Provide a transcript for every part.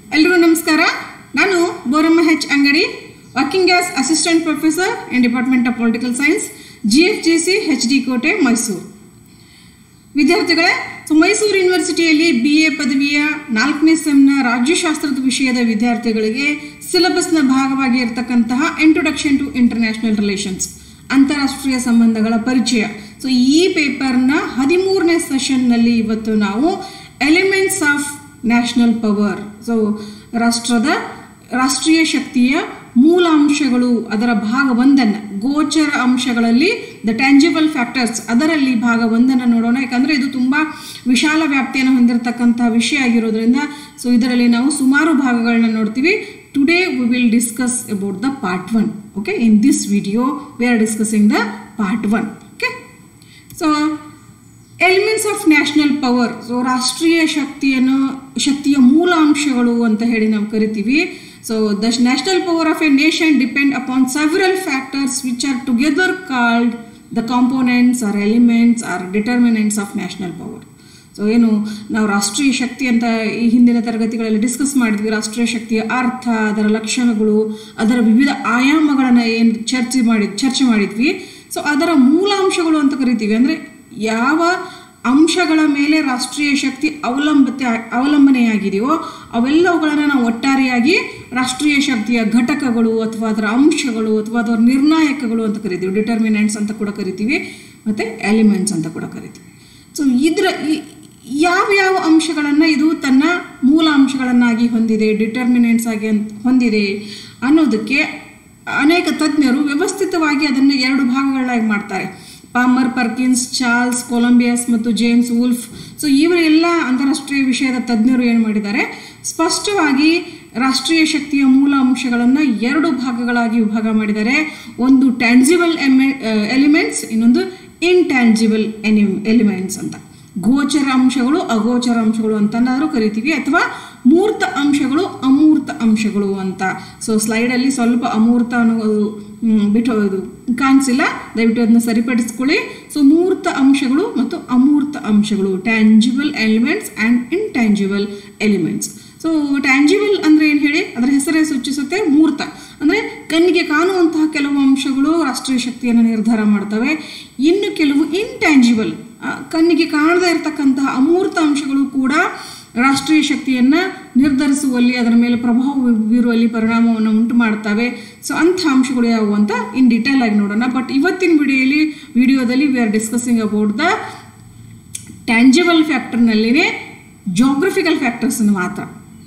ಎಲ್ರಿಗೂ ನಮಸ್ಕಾರ ನಾನು Boramma H Angadi working as assistant professor in department of political science G F G C H D Kote Mysuru ವಿದ್ಯಾರ್ಥಿಗಳೇ so Mysuru ಯೂನಿವರ್ಸಿಟಿಯಲ್ಲಿ B A ಪದವಿಯ ನಾಲ್ಕನೇ ಸೆಮ್ನ ರಾಜ್ಯಶಾಸ್ತ್ರದ ವಿಷಯದ ವಿದ್ಯಾರ್ಥಿಗಳಿಗೆ ಸಿಲೆಬಸ್ನ ಭಾಗವಾಗಿ ಇರತಕ್ಕಂತಹ ಇಂಟ್ರೊಡಕ್ಷನ್ ಟು ಇಂಟರ್ನ್ಯಾಷನಲ್ ರಿಲೇಷನ್ಸ್ ಅಂತಾರಾಷ್ಟ್ರೀಯ ಸಂಬಂಧಗಳ ಪರಿಚಯ ಸೊ ಈ ಪೇಪರ್ನ ಹದಿಮೂರನೇ ಸೆಷನ್ನಲ್ಲಿ ಇವತ್ತು ನಾವು elements of national power so ರಾಷ್ಟ್ರದ ರಾಷ್ಟ್ರೀಯ ಶಕ್ತಿಯ ಮೂಲ ಅಂಶಗಳು ಅದರ ಭಾಗ ಒಂದನ್ನು ಗೋಚರ ಅಂಶಗಳಲ್ಲಿ ದ ಟ್ಯಾಂಜಿಬಲ್ ಫ್ಯಾಕ್ಟರ್ಸ್ ಅದರಲ್ಲಿ ಭಾಗ ಒಂದನ್ನು ನೋಡೋಣ ಯಾಕಂದರೆ ಇದು ತುಂಬ ವಿಶಾಲ ವ್ಯಾಪ್ತಿಯನ್ನು ಹೊಂದಿರತಕ್ಕಂತಹ ವಿಷಯ ಆಗಿರೋದ್ರಿಂದ ಸೊ ಇದರಲ್ಲಿ ನಾವು ಸುಮಾರು ಭಾಗಗಳನ್ನ ನೋಡ್ತೀವಿ today we will discuss about the part one okay in this video we are discussing the part one okay so elements of national power so ರಾಷ್ಟ್ರೀಯ ಶಕ್ತಿಯನ್ನು ಶಕ್ತಿಯ ಮೂಲ ಅಂಶಗಳು ಅಂತ ಹೇಳಿ ನಾವು ಕರಿತೀವಿ so the national power of a nation depend upon several factors which are together called the components or elements or determinants of national power so ಏನು ನಾವು ರಾಷ್ಟ್ರೀಯ ಶಕ್ತಿ ಅಂತ ಈ ಹಿಂದಿನ ತರಗತಿಗಳಲ್ಲಿ ಡಿಸ್ಕಸ್ ಮಾಡಿದ್ವಿ ರಾಷ್ಟ್ರೀಯ ಶಕ್ತಿಯ ಅರ್ಥ ಅದರ ಲಕ್ಷಣಗಳು ಅದರ ವಿವಿಧ ಆಯಾಮಗಳನ್ನು ಏನು ಚರ್ಚೆ ಮಾಡಿ ಚರ್ಚೆ ಮಾಡಿದ್ವಿ ಸೊ ಅದರ ಮೂಲಾಂಶಗಳು ಅಂತ ಕರಿತೀವಿ ಅಂದರೆ ಯಾವ ಅಂಶಗಳ ಮೇಲೆ ರಾಷ್ಟ್ರೀಯ ಶಕ್ತಿ ಅವಲಂಬತೆ ಅವಲಂಬನೆಯಾಗಿದೆಯೋ ಅವೆಲ್ಲವುಗಳನ್ನು ನಾವು ಒಟ್ಟಾರೆಯಾಗಿ ರಾಷ್ಟ್ರೀಯ ಶಕ್ತಿಯ ಘಟಕಗಳು ಅಥವಾ ಅದರ ಅಂಶಗಳು ಅಥವಾ ಅದರ ನಿರ್ಣಾಯಕಗಳು ಅಂತ ಕರಿತೀವಿ ಡಿಟರ್ಮಿನೆಂಟ್ಸ್ ಅಂತ ಕೂಡ ಕರಿತೀವಿ ಮತ್ತು ಎಲಿಮೆಂಟ್ಸ್ ಅಂತ ಕೂಡ ಕರಿತೀವಿ ಸೊ ಇದರ ಯಾವ ಯಾವ ಅಂಶಗಳನ್ನು ಇದು ತನ್ನ ಮೂಲ ಅಂಶಗಳನ್ನಾಗಿ ಹೊಂದಿದೆ ಡಿಟರ್ಮಿನೆಂಟ್ಸ್ ಆಗಿ ಅಂತ ಹೊಂದಿದೆ ಅನ್ನೋದಕ್ಕೆ ಅನೇಕ ತಜ್ಞರು ವ್ಯವಸ್ಥಿತವಾಗಿ ಅದನ್ನು ಎರಡು ಭಾಗಗಳಾಗಿ ಮಾಡ್ತಾರೆ ಪಾಮರ್ ಪರ್ಕಿನ್ಸ್ ಚಾರ್ಲ್ಸ್ ಕೊಲಂಬಿಯಸ್ ಮತ್ತು ಜೇಮ್ಸ್ ವುಲ್ಫ್ ಸೊ ಇವರೆಲ್ಲ ಅಂತಾರಾಷ್ಟ್ರೀಯ ವಿಷಯದ ತಜ್ಞರು ಏನು ಮಾಡಿದ್ದಾರೆ ಸ್ಪಷ್ಟವಾಗಿ ರಾಷ್ಟ್ರೀಯ ಶಕ್ತಿಯ ಮೂಲ ಅಂಶಗಳನ್ನು ಎರಡು ಭಾಗಗಳಾಗಿ ವಿಭಾಗ ಮಾಡಿದ್ದಾರೆ ಒಂದು ಟ್ಯಾಂಜಿಬಲ್ ಎಲಿಮೆಂಟ್ಸ್ ಇನ್ನೊಂದು ಇನ್ಟ್ಯಾಂಜಿಬಲ್ ಎನಿ ಎಲಿಮೆಂಟ್ಸ್ ಅಂತ ಗೋಚರ ಅಂಶಗಳು ಅಗೋಚರ ಅಂಶಗಳು ಅಂತನಾದರೂ ಕರಿತೀವಿ ಅಥವಾ ಮೂರ್ತ ಅಂಶಗಳು ಅಮೂರ್ತ ಅಂಶಗಳು ಅಂತ ಸೊ ಸ್ಲೈಡಲ್ಲಿ ಸ್ವಲ್ಪ ಅಮೂರ್ತ ಅನ್ನೋದು ಬಿಟ್ಟು ಇದು ಕಾಣಿಸಿಲ್ಲ ದಯವಿಟ್ಟು ಅದನ್ನ ಸರಿಪಡಿಸ್ಕೊಳ್ಳಿ ಸೊ ಮೂರ್ತ ಅಂಶಗಳು ಮತ್ತು ಅಮೂರ್ತ ಅಂಶಗಳು tangible elements and intangible elements so tangible ಅಂದರೆ ಏನು ಹೇಳಿ ಅದರ ಹೆಸರೇ ಸೂಚಿಸುತ್ತೆ ಮೂರ್ತ ಅಂದರೆ ಕಣ್ಣಿಗೆ ಕಾಣುವಂತಹ ಕೆಲವು ಅಂಶಗಳು ರಾಷ್ಟ್ರೀಯ ಶಕ್ತಿಯನ್ನು ನಿರ್ಧಾರ ಮಾಡ್ತವೆ ಇನ್ನು ಕೆಲವು ಇನ್ಟ್ಯಾಂಜಿಬಲ್ ಕಣ್ಣಿಗೆ ಕಾಣದೇ ಇರತಕ್ಕಂತಹ ಅಮೂರ್ತ ಅಂಶಗಳು ಕೂಡ ರಾಷ್ಟ್ರೀಯ ಶಕ್ತಿಯನ್ನು ನಿರ್ಧರಿಸುವಲ್ಲಿ ಅದರ ಮೇಲೆ ಪ್ರಭಾವ ಬೀರುವಲ್ಲಿ ಪರಿಣಾಮವನ್ನು ಉಂಟು ಮಾಡ್ತವೆ ಸೊ ಅಂಥ ಅಂಶಗಳು ಯಾವುವು ಅಂತ ಇನ್ ಡಿಟೇಲ್ ಆಗಿ ನೋಡೋಣ ಬಟ್ ಇವತ್ತಿನ ವಿಡಿಯೋಲಿ ವಿಡಿಯೋದಲ್ಲಿ we are discussing about the tangible ಫ್ಯಾಕ್ಟರ್ನಲ್ಲಿನೇ ಜೋಗ್ರಫಿಕಲ್ ಫ್ಯಾಕ್ಟರ್ಸನ್ನು ಮಾತ್ರ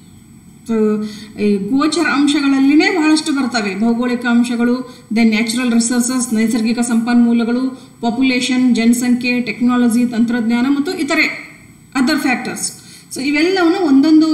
ಸೊ ಈ ಗೋಚರ ಅಂಶಗಳಲ್ಲಿನೇ ಬಹಳಷ್ಟು ಬರ್ತವೆ ಭೌಗೋಳಿಕ ಅಂಶಗಳು ದೆನ್ ನ್ಯಾಚುರಲ್ ರಿಸೋರ್ಸಸ್ ನೈಸರ್ಗಿಕ ಸಂಪನ್ಮೂಲಗಳು ಪಾಪ್ಯುಲೇಷನ್ ಜನಸಂಖ್ಯೆ ಟೆಕ್ನಾಲಜಿ ತಂತ್ರಜ್ಞಾನ ಮತ್ತು ಇತರೆ ಅದರ್ ಫ್ಯಾಕ್ಟರ್ಸ್ ಸೊ ಇವೆಲ್ಲವನ್ನು ಒಂದೊಂದು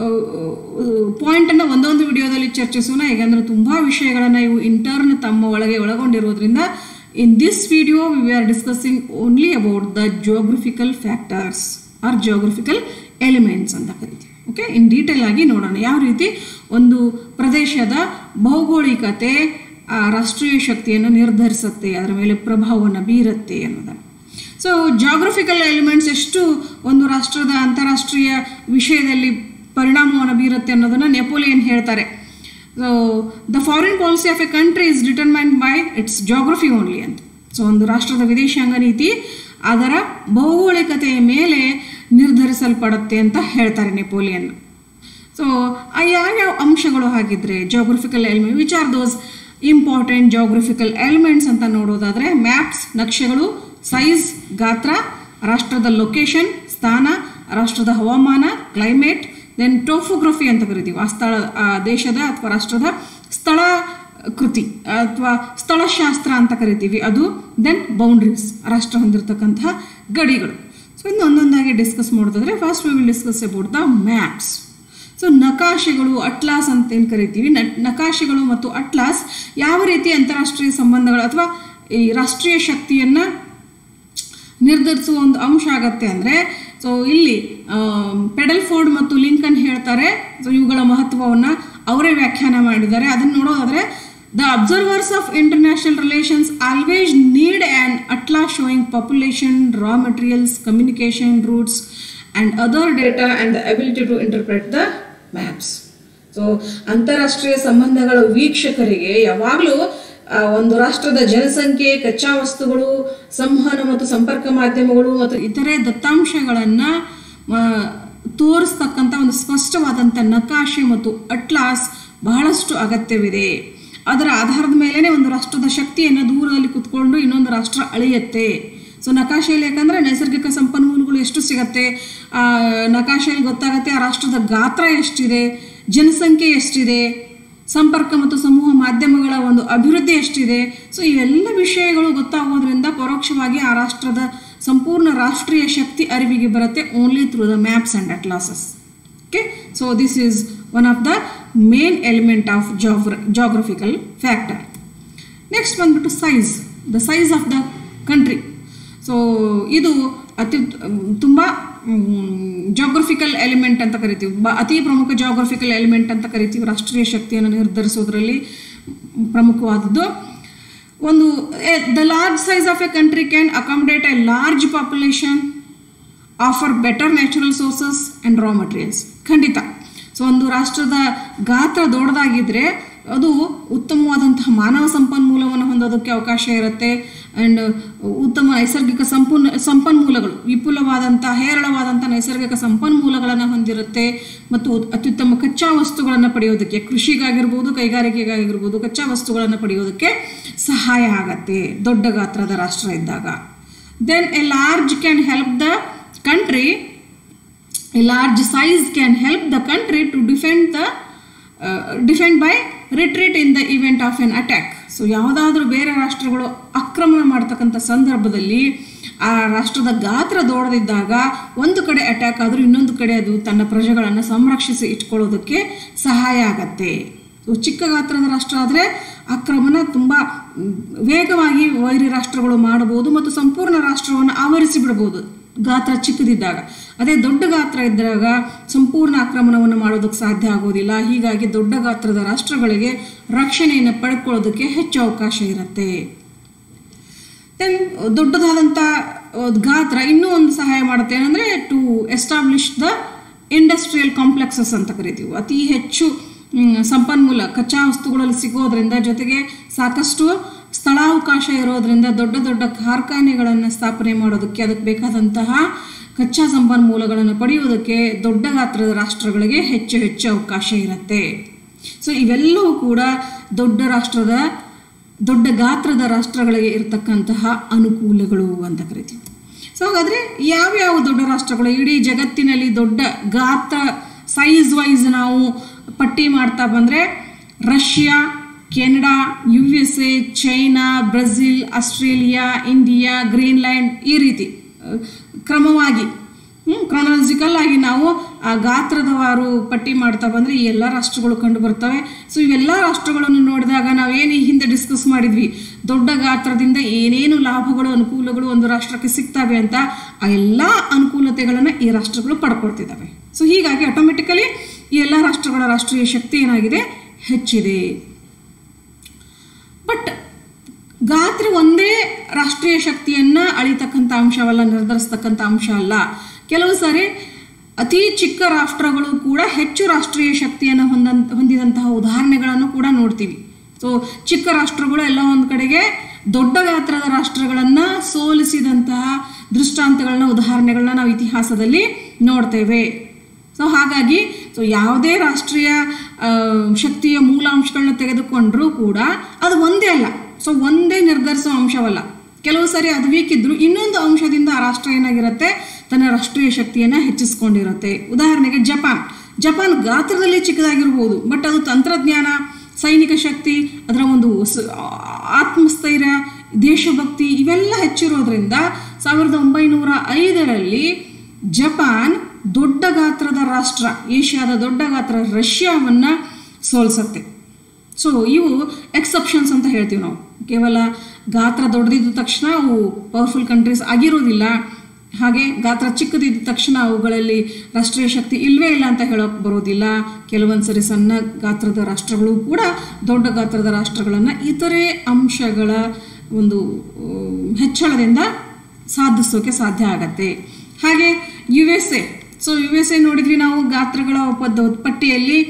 ಪಾಯಿಂಟನ್ನು ಒಂದೊಂದು ವಿಡಿಯೋದಲ್ಲಿ ಚರ್ಚಿಸೋಣ ಹೇಗೆಂದರೆ ತುಂಬ ವಿಷಯಗಳನ್ನು ಇವು ಇಂಟರ್ನ್ ತಮ್ಮ ಒಳಗೆ ಒಳಗೊಂಡಿರೋದ್ರಿಂದ in this video we are discussing only about the geographical factors or geographical elements ಅಂತ ಕರಿತೀವಿ ಓಕೆ ಇನ್ ಡೀಟೇಲ್ ಆಗಿ ನೋಡೋಣ ಯಾವ ರೀತಿ ಒಂದು ಪ್ರದೇಶದ ಭೌಗೋಳಿಕತೆ ಆ ರಾಷ್ಟ್ರೀಯ ಶಕ್ತಿಯನ್ನು ನಿರ್ಧರಿಸುತ್ತೆ ಅದರ ಮೇಲೆ ಪ್ರಭಾವವನ್ನು ಬೀರುತ್ತೆ ಅನ್ನೋದನ್ನು ಸೊ ಜಾಗ್ರಫಿಕಲ್ ಎಲಿಮೆಂಟ್ಸ್ ಎಷ್ಟು ಒಂದು ರಾಷ್ಟ್ರದ ಅಂತಾರಾಷ್ಟ್ರೀಯ ವಿಷಯದಲ್ಲಿ ಪರಿಣಾಮವನ್ನು ಬೀರುತ್ತೆ ಅನ್ನೋದನ್ನು ನೆಪೋಲಿಯನ್ ಹೇಳ್ತಾರೆ so the foreign policy of a country is determined by its geography only ಅಂತ ಸೊ ಒಂದು ರಾಷ್ಟ್ರದ ವಿದೇಶಾಂಗ ನೀತಿ ಅದರ ಭೌಗೋಳಿಕತೆಯ ಮೇಲೆ ನಿರ್ಧರಿಸಲ್ಪಡುತ್ತೆ ಅಂತ ಹೇಳ್ತಾರೆ ನೆಪೋಲಿಯನ್ ಸೊ ಯಾವ್ಯಾವ ಅಂಶಗಳು ಹಾಗಿದ್ರೆ geographical element which are those important geographical elements ಅಂತ ನೋಡೋದಾದರೆ ಮ್ಯಾಪ್ಸ್ ನಕ್ಷೆಗಳು ಸೈಜ್ ಗಾತ್ರ ರಾಷ್ಟ್ರದ ಲೊಕೇಶನ್ ಸ್ಥಾನ ರಾಷ್ಟ್ರದ ಹವಾಮಾನ ಕ್ಲೈಮೇಟ್ ದೆನ್ ಟೋಫೋಗ್ರಫಿ ಅಂತ ಕರಿತೀವಿ ಆ ಸ್ಥಳ ಆ ದೇಶದ ಅಥವಾ ರಾಷ್ಟ್ರದ ಸ್ಥಳ ಕೃತಿ ಅಥವಾ ಸ್ಥಳಶಾಸ್ತ್ರ ಅಂತ ಕರಿತೀವಿ ಅದು ದೆನ್ ಬೌಂಡ್ರೀಸ್ ರಾಷ್ಟ್ರ ಹೊಂದಿರತಕ್ಕಂತಹ ಗಡಿಗಳು ಸೊ ಇನ್ನು ಒಂದೊಂದಾಗಿ ಡಿಸ್ಕಸ್ ಮಾಡೋದಾದ್ರೆ first we will discuss about the maps so ನಕಾಶೆಗಳು ಅಟ್ಲಾಸ್ ಅಂತ ಏನು ಕರಿತೀವಿ ನಕಾಶೆಗಳು ಮತ್ತು ಅಟ್ಲಾಸ್ ಯಾವ ರೀತಿ ಅಂತಾರಾಷ್ಟ್ರೀಯ ಸಂಬಂಧಗಳು ಅಥವಾ ಈ ರಾಷ್ಟ್ರೀಯ ಶಕ್ತಿಯನ್ನು ನಿರ್ಧರಿಸುವ ಒಂದು ಅಂಶ ಆಗತ್ತೆ ಅಂದರೆ ಸೊ ಇಲ್ಲಿ ಪೆಡಲ್ ಫೋರ್ಡ್ ಮತ್ತು ಲಿಂಕನ್ ಹೇಳ್ತಾರೆ ಸೊ ಇವುಗಳ ಮಹತ್ವವನ್ನು ಅವರೇ ವ್ಯಾಖ್ಯಾನ ಮಾಡಿದ್ದಾರೆ ಅದನ್ನು ನೋಡೋದಾದರೆ the observers of international relations always need an atlas showing population raw materials communication routes and other data and the ability to interpret the maps so ಅಂತಾರಾಷ್ಟ್ರೀಯ ಸಂಬಂಧಗಳ ವೀಕ್ಷಕರಿಗೆ ಯಾವಾಗಲೂ ಆ, ಒಂದು ರಾಷ್ಟ್ರದ ಜನಸಂಖ್ಯೆ ಕಚ್ಚಾ ವಸ್ತುಗಳು ಸಂವಹನ ಮತ್ತು ಸಂಪರ್ಕ ಮಾಧ್ಯಮಗಳು ಮತ್ತು ಇತರೆ ದತ್ತಾಂಶಗಳನ್ನ ಆ, ತೋರಿಸ್ತಕ್ಕಂಥ ಒಂದು ಸ್ಪಷ್ಟವಾದಂಥ ನಕಾಶೆ ಮತ್ತು ಅಟ್ಲಾಸ್ ಬಹಳಷ್ಟು ಅಗತ್ಯವಿದೆ ಅದರ ಆಧಾರದ ಮೇಲೆನೆ ಒಂದು ರಾಷ್ಟ್ರದ ಶಕ್ತಿಯನ್ನು ದೂರದಲ್ಲಿ ಕುತ್ಕೊಂಡು ಇನ್ನೊಂದು ರಾಷ್ಟ್ರ ಅಳೆಯುತ್ತೆ ಸೊ ನಕಾಶೆಯಲ್ಲಿ ಯಾಕಂದ್ರೆ ನೈಸರ್ಗಿಕ ಸಂಪನ್ಮೂಲಗಳು ಎಷ್ಟು ಸಿಗತ್ತೆ ಆ ನಕಾಶೆಯಲ್ಲಿ ಗೊತ್ತಾಗತ್ತೆ ಆ ರಾಷ್ಟ್ರದ ಗಾತ್ರ ಎಷ್ಟಿದೆ ಜನಸಂಖ್ಯೆ ಎಷ್ಟಿದೆ ಸಂಪರ್ಕ ಮತ್ತು ಸಮೂಹ ಮಾಧ್ಯಮಗಳ ಒಂದು ಅಭಿವೃದ್ಧಿ ಎಷ್ಟಿದೆ ಸೊ ಇವೆಲ್ಲ ವಿಷಯಗಳು ಗೊತ್ತಾಗೋದ್ರಿಂದ ಪರೋಕ್ಷವಾಗಿ ಆ ರಾಷ್ಟ್ರದ ಸಂಪೂರ್ಣ ರಾಷ್ಟ್ರೀಯ ಶಕ್ತಿ ಅರಿವಿಗೆ ಬರುತ್ತೆ only through the maps and atlases okay so this is one of the main element of geogra- geographical factor next ಬಂದ್ಬಿಟ್ಟು size the size of the country so ಇದು ಅತಿ ತುಂಬ ಜಾಗ್ರಫಿಕಲ್ ಎಲಿಮೆಂಟ್ ಅಂತ ಕರಿತೀವಿ ಬ ಅತಿ ಪ್ರಮುಖ ಜಾಗ್ರಫಿಕಲ್ ಎಲಿಮೆಂಟ್ ಅಂತ ಕರಿತೀವಿ ರಾಷ್ಟ್ರೀಯ ಶಕ್ತಿಯನ್ನು ನಿರ್ಧರಿಸೋದ್ರಲ್ಲಿ ಪ್ರಮುಖವಾದದ್ದು ಒಂದು the large size of a country can accommodate a large population offer better natural sources and raw materials ಖಂಡಿತ ಸೊ ಒಂದು ರಾಷ್ಟ್ರದ ಗಾತ್ರ ದೊಡ್ಡದಾಗಿದ್ದರೆ ಅದು ಉತ್ತಮವಾದಂತಹ ಮಾನವ ಸಂಪನ್ಮೂಲವನ್ನು ಹೊಂದೋದಕ್ಕೆ ಅವಕಾಶ ಇರುತ್ತೆ ಆ್ಯಂಡ್ ಉತ್ತಮ ನೈಸರ್ಗಿಕ ಸಂಪೂರ್ಣ ಸಂಪನ್ಮೂಲಗಳು ವಿಪುಲವಾದಂಥ ಹೇರಳವಾದಂಥ ನೈಸರ್ಗಿಕ ಸಂಪನ್ಮೂಲಗಳನ್ನು ಹೊಂದಿರುತ್ತೆ ಮತ್ತು ಅತ್ಯುತ್ತಮ ಕಚ್ಚಾ ವಸ್ತುಗಳನ್ನು ಪಡೆಯೋದಕ್ಕೆ ಕೃಷಿಗಾಗಿರ್ಬೋದು ಕೈಗಾರಿಕೆಗಾಗಿರ್ಬೋದು ಕಚ್ಚಾ ವಸ್ತುಗಳನ್ನು ಪಡೆಯೋದಕ್ಕೆ ಸಹಾಯ ಆಗತ್ತೆ ದೊಡ್ಡ ಗಾತ್ರದ ರಾಷ್ಟ್ರ ಇದ್ದಾಗ then a large can help the country a large size can help the country to defend the uh, defend by retreat in the event of an attack so ಯಾವುದಾದ್ರೂ ಬೇರೆ ರಾಷ್ಟ್ರಗಳು ಆಕ್ರಮಣ ಮಾಡ್ತಕ್ಕಂಥ ಸಂದರ್ಭದಲ್ಲಿ ಆ ರಾಷ್ಟ್ರದ ಗಾತ್ರ ದೊಡ್ಡದಿದ್ದಾಗ ಒಂದು ಕಡೆ ಅಟ್ಯಾಕ್ ಆದರೂ ಇನ್ನೊಂದು ಕಡೆ ಅದು ತನ್ನ ಪ್ರಜೆಗಳನ್ನು ಸಂರಕ್ಷಿಸಿ ಇಟ್ಕೊಳ್ಳೋದಕ್ಕೆ ಸಹಾಯ ಆಗತ್ತೆ ಸೊ ಚಿಕ್ಕ ಗಾತ್ರದ ರಾಷ್ಟ್ರ ಆದರೆ ಆಕ್ರಮಣ ತುಂಬ ವೇಗವಾಗಿ ವೈರಿ ರಾಷ್ಟ್ರಗಳು ಮಾಡಬಹುದು ಮತ್ತು ಸಂಪೂರ್ಣ ರಾಷ್ಟ್ರವನ್ನು ಆವರಿಸಿ ಬಿಡಬಹುದು ಗಾತ್ರ ಚಿಕ್ಕದಿದ್ದಾಗ ಅದೇ ದೊಡ್ಡ ಗಾತ್ರ ಇದ್ದಾಗ ಸಂಪೂರ್ಣ ಆಕ್ರಮಣವನ್ನು ಮಾಡೋದಕ್ಕೆ ಸಾಧ್ಯ ಆಗೋದಿಲ್ಲ ಹೀಗಾಗಿ ದೊಡ್ಡ ಗಾತ್ರದ ರಾಷ್ಟ್ರಗಳಿಗೆ ರಕ್ಷಣೆಯನ್ನು ಪಡ್ಕೊಳ್ಳೋದಕ್ಕೆ ಹೆಚ್ಚು ಅವಕಾಶ ಇರುತ್ತೆ ದೆನ್ ದೊಡ್ಡದಾದಂಥ ಗಾತ್ರ ಇನ್ನೂ ಒಂದು ಸಹಾಯ ಮಾಡುತ್ತೆ ಏನಂದರೆ to establish the industrial complexes ಅಂತ ಕರಿತೀವಿ ಅತಿ ಹೆಚ್ಚು ಮ್, ಸಂಪನ್ಮೂಲ ಕಚ್ಚಾ ವಸ್ತುಗಳಲ್ಲಿ ಸಿಗೋದ್ರಿಂದ ಜೊತೆಗೆ ಸಾಕಷ್ಟು ಸ್ಥಳಾವಕಾಶ ಇರೋದ್ರಿಂದ ದೊಡ್ಡ ದೊಡ್ಡ ಕಾರ್ಖಾನೆಗಳನ್ನು ಸ್ಥಾಪನೆ ಮಾಡೋದಕ್ಕೆ ಅದಕ್ಕೆ ಬೇಕಾದಂತಹ ಕಚ್ಚಾ ಸಂಪನ್ಮೂಲಗಳನ್ನು ಪಡೆಯುವುದಕ್ಕೆ ದೊಡ್ಡ ಗಾತ್ರದ ರಾಷ್ಟ್ರಗಳಿಗೆ ಹೆಚ್ಚು ಹೆಚ್ಚು ಅವಕಾಶ ಇರುತ್ತೆ ಸೊ ಇವೆಲ್ಲವೂ ಕೂಡ ದೊಡ್ಡ ರಾಷ್ಟ್ರದ ದೊಡ್ಡ ಗಾತ್ರದ ರಾಷ್ಟ್ರಗಳಿಗೆ ಇರತಕ್ಕಂತಹ ಅನುಕೂಲಗಳು ಅಂತ ಕರಿತೀವಿ ಸೊ ಹಾಗಾದರೆ ಯಾವ್ಯಾವ ದೊಡ್ಡ ರಾಷ್ಟ್ರಗಳು ಇಡೀ ಜಗತ್ತಿನಲ್ಲಿ ದೊಡ್ಡ ಗಾತ್ರ ಸೈಜ್ ವೈಸ್ ನಾವು ಪಟ್ಟಿ ಮಾಡ್ತಾ ಬಂದರೆ Russia Canada U S A China Brazil Australia India Greenland ಈ ರೀತಿ ಅಹ್, ಕ್ರಮವಾಗಿ ಕ್ರೊನಾಲಜಿಕಲ್ ಆಗಿ ನಾವು ಆ ಗಾತ್ರದವಾರು ಪಟ್ಟಿ ಮಾಡ್ತಾ ಬಂದರೆ ಈ ಎಲ್ಲ ರಾಷ್ಟ್ರಗಳು ಕಂಡು ಬರ್ತವೆ ಸೊ ಇವೆಲ್ಲ ರಾಷ್ಟ್ರಗಳನ್ನು ನೋಡಿದಾಗ ನಾವು ಏನು ಈ ಹಿಂದೆ ಡಿಸ್ಕಸ್ ಮಾಡಿದ್ವಿ ದೊಡ್ಡ ಗಾತ್ರದಿಂದ ಏನೇನು ಲಾಭಗಳು ಅನುಕೂಲಗಳು ಒಂದು ರಾಷ್ಟ್ರಕ್ಕೆ ಸಿಗ್ತವೆ ಅಂತ ಆ ಎಲ್ಲ ಅನುಕೂಲತೆಗಳನ್ನು ಈ ರಾಷ್ಟ್ರಗಳು ಪಡ್ಕೊಳ್ತಿದ್ದಾವೆ ಸೊ ಹೀಗಾಗಿ ಆಟೋಮೆಟಿಕಲಿ ಈ ಎಲ್ಲ ರಾಷ್ಟ್ರಗಳ ರಾಷ್ಟ್ರೀಯ ಶಕ್ತಿ ಏನಾಗಿದೆ ಹೆಚ್ಚಿದೆ ಬಟ್ ಗಾತ್ರ ಒಂದೇ ರಾಷ್ಟ್ರೀಯ ಶಕ್ತಿಯನ್ನು ಅಳಿತಕ್ಕಂಥ ಅಂಶವಲ್ಲ ನಿರ್ಧರಿಸ್ತಕ್ಕಂಥ ಅಂಶ ಅಲ್ಲ ಕೆಲವು ಸಾರಿ ಅತಿ ಚಿಕ್ಕ ರಾಷ್ಟ್ರಗಳು ಕೂಡ ಹೆಚ್ಚು ರಾಷ್ಟ್ರೀಯ ಶಕ್ತಿಯನ್ನು ಹೊಂದಂತ ಹೊಂದಿದಂತಹ ಉದಾಹರಣೆಗಳನ್ನು ಕೂಡ ನೋಡ್ತೀವಿ ಸೊ ಚಿಕ್ಕ ರಾಷ್ಟ್ರಗಳು ಎಲ್ಲ ಒಂದು ಕಡೆಗೆ ದೊಡ್ಡ ಗಾತ್ರದ ರಾಷ್ಟ್ರಗಳನ್ನು ಸೋಲಿಸಿದಂತಹ ದೃಷ್ಟಾಂತಗಳನ್ನ ಉದಾಹರಣೆಗಳನ್ನ ನಾವು ಇತಿಹಾಸದಲ್ಲಿ ನೋಡ್ತೇವೆ ಸೊ ಹಾಗಾಗಿ ಸೊ ಯಾವುದೇ ರಾಷ್ಟ್ರೀಯ ಆ, ಶಕ್ತಿಯ ಮೂಲಾಂಶಗಳನ್ನ ತೆಗೆದುಕೊಂಡ್ರೂ ಕೂಡ ಅದು ಒಂದೇ ಅಲ್ಲ ಸೊ ಒಂದೇ ನಿರ್ಧರಿಸುವ ಅಂಶವಲ್ಲ ಕೆಲವು ಸರಿ ಅದು ವೀಕ್ ಇದ್ರು ಇನ್ನೊಂದು ಅಂಶದಿಂದ ಆ ರಾಷ್ಟ್ರ ಏನಾಗಿರುತ್ತೆ ತನ್ನ ರಾಷ್ಟ್ರೀಯ ಶಕ್ತಿಯನ್ನು ಹೆಚ್ಚಿಸ್ಕೊಂಡಿರುತ್ತೆ ಉದಾಹರಣೆಗೆ ಜಪಾನ್ ಜಪಾನ್ ಗಾತ್ರದಲ್ಲಿ ಚಿಕ್ಕದಾಗಿರ್ಬೋದು ಬಟ್ ಅದು ತಂತ್ರಜ್ಞಾನ ಸೈನಿಕ ಶಕ್ತಿ ಅದರ ಒಂದು ಸ- ಆತ್ಮಸ್ಥೈರ್ಯ ದೇಶಭಕ್ತಿ ಇವೆಲ್ಲ ಹೆಚ್ಚಿರೋದ್ರಿಂದ ಸಾವಿರದ ಒಂಬೈನೂರ ಐದರಲ್ಲಿ ಜಪಾನ್ ದೊಡ್ಡ ಗಾತ್ರದ ರಾಷ್ಟ್ರ ಏಷ್ಯಾದ ದೊಡ್ಡ ಗಾತ್ರ ರಷ್ಯಾವನ್ನು ಸೋಲ್ಸತ್ತೆ ಸೊ ಇವು ಎಕ್ಸೆಪ್ಷನ್ಸ್ ಅಂತ ಹೇಳ್ತೀವಿ ನಾವು ಕೇವಲ ಗಾತ್ರ ದೊಡ್ಡದಿದ್ದ ತಕ್ಷಣ ಅವು ಪವರ್ಫುಲ್ ಕಂಟ್ರೀಸ್ ಆಗಿರೋದಿಲ್ಲ ಹಾಗೆ ಗಾತ್ರ ಚಿಕ್ಕದಿದ್ದ ತಕ್ಷಣ ಅವುಗಳಲ್ಲಿ ರಾಷ್ಟ್ರೀಯ ಶಕ್ತಿ ಇಲ್ವೇ ಇಲ್ಲ ಅಂತ ಹೇಳೋಕೆ ಬರೋದಿಲ್ಲ ಕೆಲವೊಂದು ಸರಿ ಸಣ್ಣ ಗಾತ್ರದ ರಾಷ್ಟ್ರಗಳು ಕೂಡ ದೊಡ್ಡ ಗಾತ್ರದ ರಾಷ್ಟ್ರಗಳನ್ನು ಇತರೆ ಅಂಶಗಳ ಒಂದು ಉಮ್, ಹೆಚ್ಚಳದಿಂದ ಸಾಧಿಸೋಕೆ ಸಾಧ್ಯ ಆಗತ್ತೆ ಹಾಗೆ U S A so U S A ನೋಡಿದ್ವಿ ನಾವು ಗಾತ್ರಗಳ ಪದ್ದ ಪಟ್ಟಿಯಲ್ಲಿ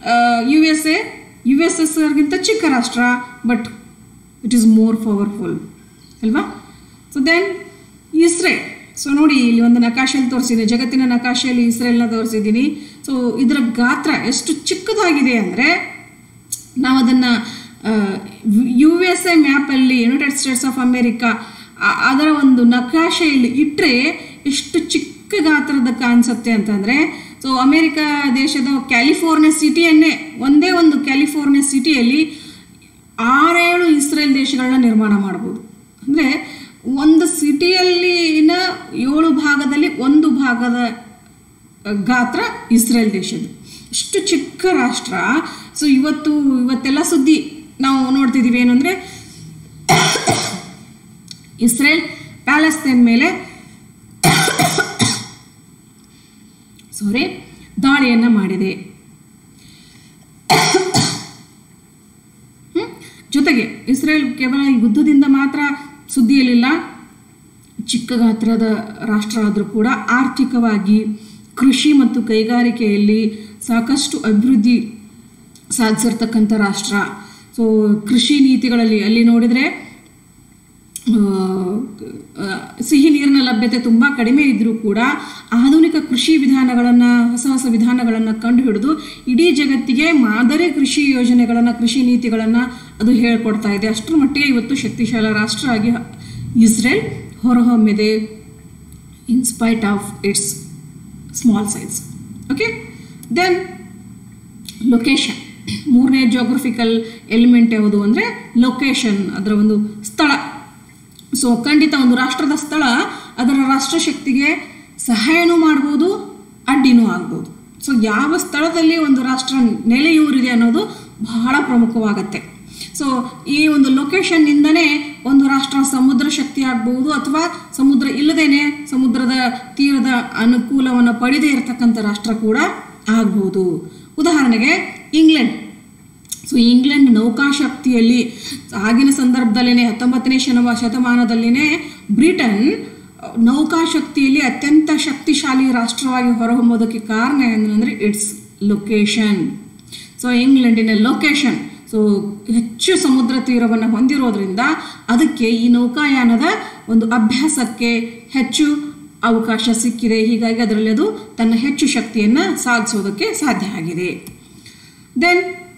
U S A U S S ಆರ್ಗಿಂತ ಚಿಕ್ಕ ರಾಷ್ಟ್ರ but it is more powerful ಅಲ್ವಾ ಸೊ ದೆನ್ ಇಸ್ರೇಲ್ ಸೊ ನೋಡಿ ಇಲ್ಲಿ ಒಂದು ನಕಾಶೆಯಲ್ಲಿ ತೋರಿಸಿದ್ದೀನಿ ಜಗತ್ತಿನ ನಕಾಶೆಯಲ್ಲಿ ಇಸ್ರೇಲ್ನ ತೋರಿಸಿದ್ದೀನಿ ಸೊ ಇದರ ಗಾತ್ರ ಎಷ್ಟು ಚಿಕ್ಕದಾಗಿದೆ ಅಂದರೆ ನಾವು ಅದನ್ನು ಯು ಎಸ್ ಎ ಮ್ಯಾಪಲ್ಲಿ ಯುನೈಟೆಡ್ ಸ್ಟೇಟ್ಸ್ ಆಫ್ ಅಮೇರಿಕಾ ಆ- ಅದರ ಒಂದು ನಕಾಶೆಯಲ್ಲಿ ಇಟ್ಟರೆ ಎಷ್ಟು ಚಿಕ್ಕ ಗಾತ್ರದ ಕಾಣಿಸುತ್ತೆ ಅಂತಂದರೆ ಸೊ ಅಮೇರಿಕ ದೇಶದ ಕ್ಯಾಲಿಫೋರ್ನಿಯಾ ಸಿಟಿಯನ್ನೇ ಒಂದೇ ಒಂದು ಕ್ಯಾಲಿಫೋರ್ನಿಯಾ ಸಿಟಿಯಲ್ಲಿ ಆರೇಳು ಇಸ್ರೇಲ್ ದೇಶಗಳನ್ನ ನಿರ್ಮಾಣ ಮಾಡ್ಬೋದು ಅಂದರೆ ಒಂದು ಸಿಟಿಯಲ್ಲಿನ ಏಳು ಭಾಗದಲ್ಲಿ ಒಂದು ಭಾಗದ ಗಾತ್ರ ಇಸ್ರೇಲ್ ದೇಶದ್ದು ಇಷ್ಟು ಚಿಕ್ಕ ರಾಷ್ಟ್ರ ಸೊ ಇವತ್ತು ಇವತ್ತೆಲ್ಲ ಸುದ್ದಿ ನಾವು ನೋಡ್ತಿದ್ದೀವಿ ಏನಂದರೆ ಇಸ್ರೇಲ್ ಪ್ಯಾಲೆಸ್ತೈನ್ ಮೇಲೆ ಸಾರಿ ದಾಳಿಯನ್ನು ಮಾಡಿದೆ ಹ್ಮ್? ಜೊತೆಗೆ ಇಸ್ರೇಲ್ ಕೇವಲ ಯುದ್ಧದಿಂದ ಮಾತ್ರ ಸುದ್ದಿಯಲ್ಲಿಲ್ಲ ಚಿಕ್ಕ ಗಾತ್ರದ ರಾಷ್ಟ್ರ ಆದರೂ ಕೂಡ ಆರ್ಥಿಕವಾಗಿ ಕೃಷಿ ಮತ್ತು ಕೈಗಾರಿಕೆಯಲ್ಲಿ ಸಾಕಷ್ಟು ಅಭಿವೃದ್ಧಿ ಸಾಧಿಸಿರ್ತಕ್ಕಂಥ ರಾಷ್ಟ್ರ ಸೊ ಕೃಷಿ ನೀತಿಗಳಲ್ಲಿ ಅಲ್ಲಿ ನೋಡಿದರೆ ಆ, ಆ, ಸಿಹಿ ನೀರಿನ ಲಭ್ಯತೆ ತುಂಬ ಕಡಿಮೆ ಇದ್ದರೂ ಕೂಡ ಆಧುನಿಕ ಕೃಷಿ ವಿಧಾನಗಳನ್ನು ಹೊಸ ಹೊಸ ವಿಧಾನಗಳನ್ನು ಕಂಡುಹಿಡಿದು ಇಡೀ ಜಗತ್ತಿಗೆ ಮಾದರಿ ಕೃಷಿ ಯೋಜನೆಗಳನ್ನು ಕೃಷಿ ನೀತಿಗಳನ್ನು ಅದು ಹೇಳ್ಕೊಡ್ತಾ ಇದೆ ಅಷ್ಟರ ಮಟ್ಟಿಗೆ ಇವತ್ತು ಶಕ್ತಿಶಾಲ ರಾಷ್ಟ್ರ ಆಗಿ ಇಸ್ರೇಲ್ ಹೊರಹೊಮ್ಮಿದೆ in spite of its small size okay then location ಮೂರನೇ ಜೋಗ್ರಫಿಕಲ್ ಎಲಿಮೆಂಟ್ ಯಾವುದು ಅಂದರೆ ಲೊಕೇಶನ್ ಅದರ ಒಂದು ಸ್ಥಳ ಸೊ ಖಂಡಿತ ಒಂದು ರಾಷ್ಟ್ರದ ಸ್ಥಳ ಅದರ ರಾಷ್ಟ್ರಶಕ್ತಿಗೆ ಸಹಾಯನೂ ಮಾಡ್ಬೋದು ಅಡ್ಡಿನೂ ಆಗ್ಬೋದು ಸೊ ಯಾವ ಸ್ಥಳದಲ್ಲಿ ಒಂದು ರಾಷ್ಟ್ರ ನೆಲೆಯೂರಿದೆ ಅನ್ನೋದು ಬಹಳ ಪ್ರಮುಖವಾಗತ್ತೆ ಸೊ ಈ ಒಂದು ಲೊಕೇಶನ್ನಿಂದನೇ ಒಂದು ರಾಷ್ಟ್ರ ಸಮುದ್ರ ಶಕ್ತಿ ಆಗ್ಬೋದು ಅಥವಾ ಸಮುದ್ರ ಇಲ್ಲದೇನೆ ಸಮುದ್ರದ ತೀರದ ಅನುಕೂಲವನ್ನು ಪಡೆದೇ ಇರತಕ್ಕಂಥ ರಾಷ್ಟ್ರ ಕೂಡ ಆಗ್ಬೋದು ಉದಾಹರಣೆಗೆ ಇಂಗ್ಲೆಂಡ್ ಸೊ ಇಂಗ್ಲೆಂಡ್ ನೌಕಾಶಕ್ತಿಯಲ್ಲಿ ಆಗಿನ ಸಂದರ್ಭದಲ್ಲೇ ಹತ್ತೊಂಬತ್ತನೇ ಶನವ ಶತಮಾನದಲ್ಲಿನೇ ಬ್ರಿಟನ್ ನೌಕಾಶಕ್ತಿಯಲ್ಲಿ ಅತ್ಯಂತ ಶಕ್ತಿಶಾಲಿ ರಾಷ್ಟ್ರವಾಗಿ ಹೊರಹೊಮ್ಮೋದಕ್ಕೆ ಕಾರಣ ಏನಂದರೆ ಇಟ್ಸ್ ಲೊಕೇಶನ್ ಸೊ ಇಂಗ್ಲೆಂಡಿನ ಲೊಕೇಶನ್ ಸೊ ಹೆಚ್ಚು ಸಮುದ್ರ ತೀರವನ್ನು ಹೊಂದಿರೋದ್ರಿಂದ ಅದಕ್ಕೆ ಈ ನೌಕಾಯಾನದ ಒಂದು ಅಭ್ಯಾಸಕ್ಕೆ ಹೆಚ್ಚು ಅವಕಾಶ ಸಿಕ್ಕಿದೆ ಹೀಗಾಗಿ ಅದರಲ್ಲಿ ಅದು ತನ್ನ ಹೆಚ್ಚು ಶಕ್ತಿಯನ್ನು ಸಾಧಿಸೋದಕ್ಕೆ ಸಾಧ್ಯ ಆಗಿದೆ ದೆನ್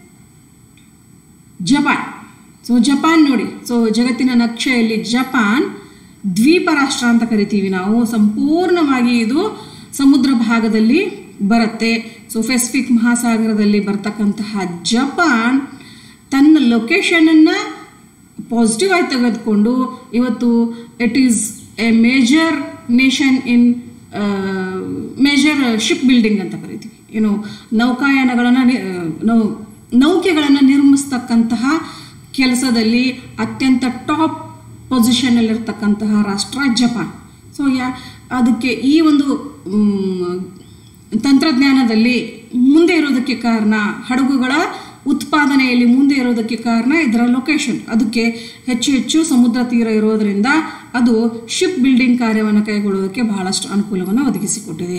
ಜಪಾನ್ ಸೊ ಜಪಾನ್ ನೋಡಿ ಸೊ ಜಗತ್ತಿನ ನಕ್ಷೆಯಲ್ಲಿ ಜಪಾನ್ ದ್ವೀಪ ರಾಷ್ಟ್ರ ಅಂತ ಕರಿತೀವಿ ನಾವು ಸಂಪೂರ್ಣವಾಗಿ ಇದು ಸಮುದ್ರ ಭಾಗದಲ್ಲಿ ಬರುತ್ತೆ ಸೊ ಪೆಸಿಫಿಕ್ ಮಹಾಸಾಗರದಲ್ಲಿ ಬರ್ತಕ್ಕಂತಹ ಜಪಾನ್ ತನ್ನ ಲೊಕೇಶನನ್ನು ಪಾಸಿಟಿವ್ ಆಗಿ ತೆಗೆದುಕೊಂಡು ಇವತ್ತು it is a major nation in major ship building ಅಂತ ಕರಿತೀವಿ ಏನು ನೌಕಾಯಾನಗಳನ್ನು ನೌ ನೌಕೆಗಳನ್ನು ನಿರ್ಮಿಸ್ತಕ್ಕಂತಹ ಕೆಲಸದಲ್ಲಿ ಅತ್ಯಂತ ಟಾಪ್ ಪೊಸಿಷನ್ನಲ್ಲಿರ್ತಕ್ಕಂತಹ ರಾಷ್ಟ್ರ ಜಪಾನ್ ಸೊ ಯಾ ಅದಕ್ಕೆ ಈ ಒಂದು ಮ್, ತಂತ್ರಜ್ಞಾನದಲ್ಲಿ ಮುಂದೆ ಇರೋದಕ್ಕೆ ಕಾರಣ ಹಡಗುಗಳ ಉತ್ಪಾದನೆಯಲ್ಲಿ ಮುಂದೆ ಇರೋದಕ್ಕೆ ಕಾರಣ ಇದರ ಲೊಕೇಶನ್ ಅದಕ್ಕೆ ಹೆಚ್ಚು ಹೆಚ್ಚು ಸಮುದ್ರ ತೀರ ಇರೋದರಿಂದ ಅದು ಶಿಪ್ ಬಿಲ್ಡಿಂಗ್ ಕಾರ್ಯವನ್ನು ಕೈಗೊಳ್ಳುವುದಕ್ಕೆ ಬಹಳಷ್ಟು ಅನುಕೂಲವನ್ನು ಒದಗಿಸಿಕೊಟ್ಟಿದೆ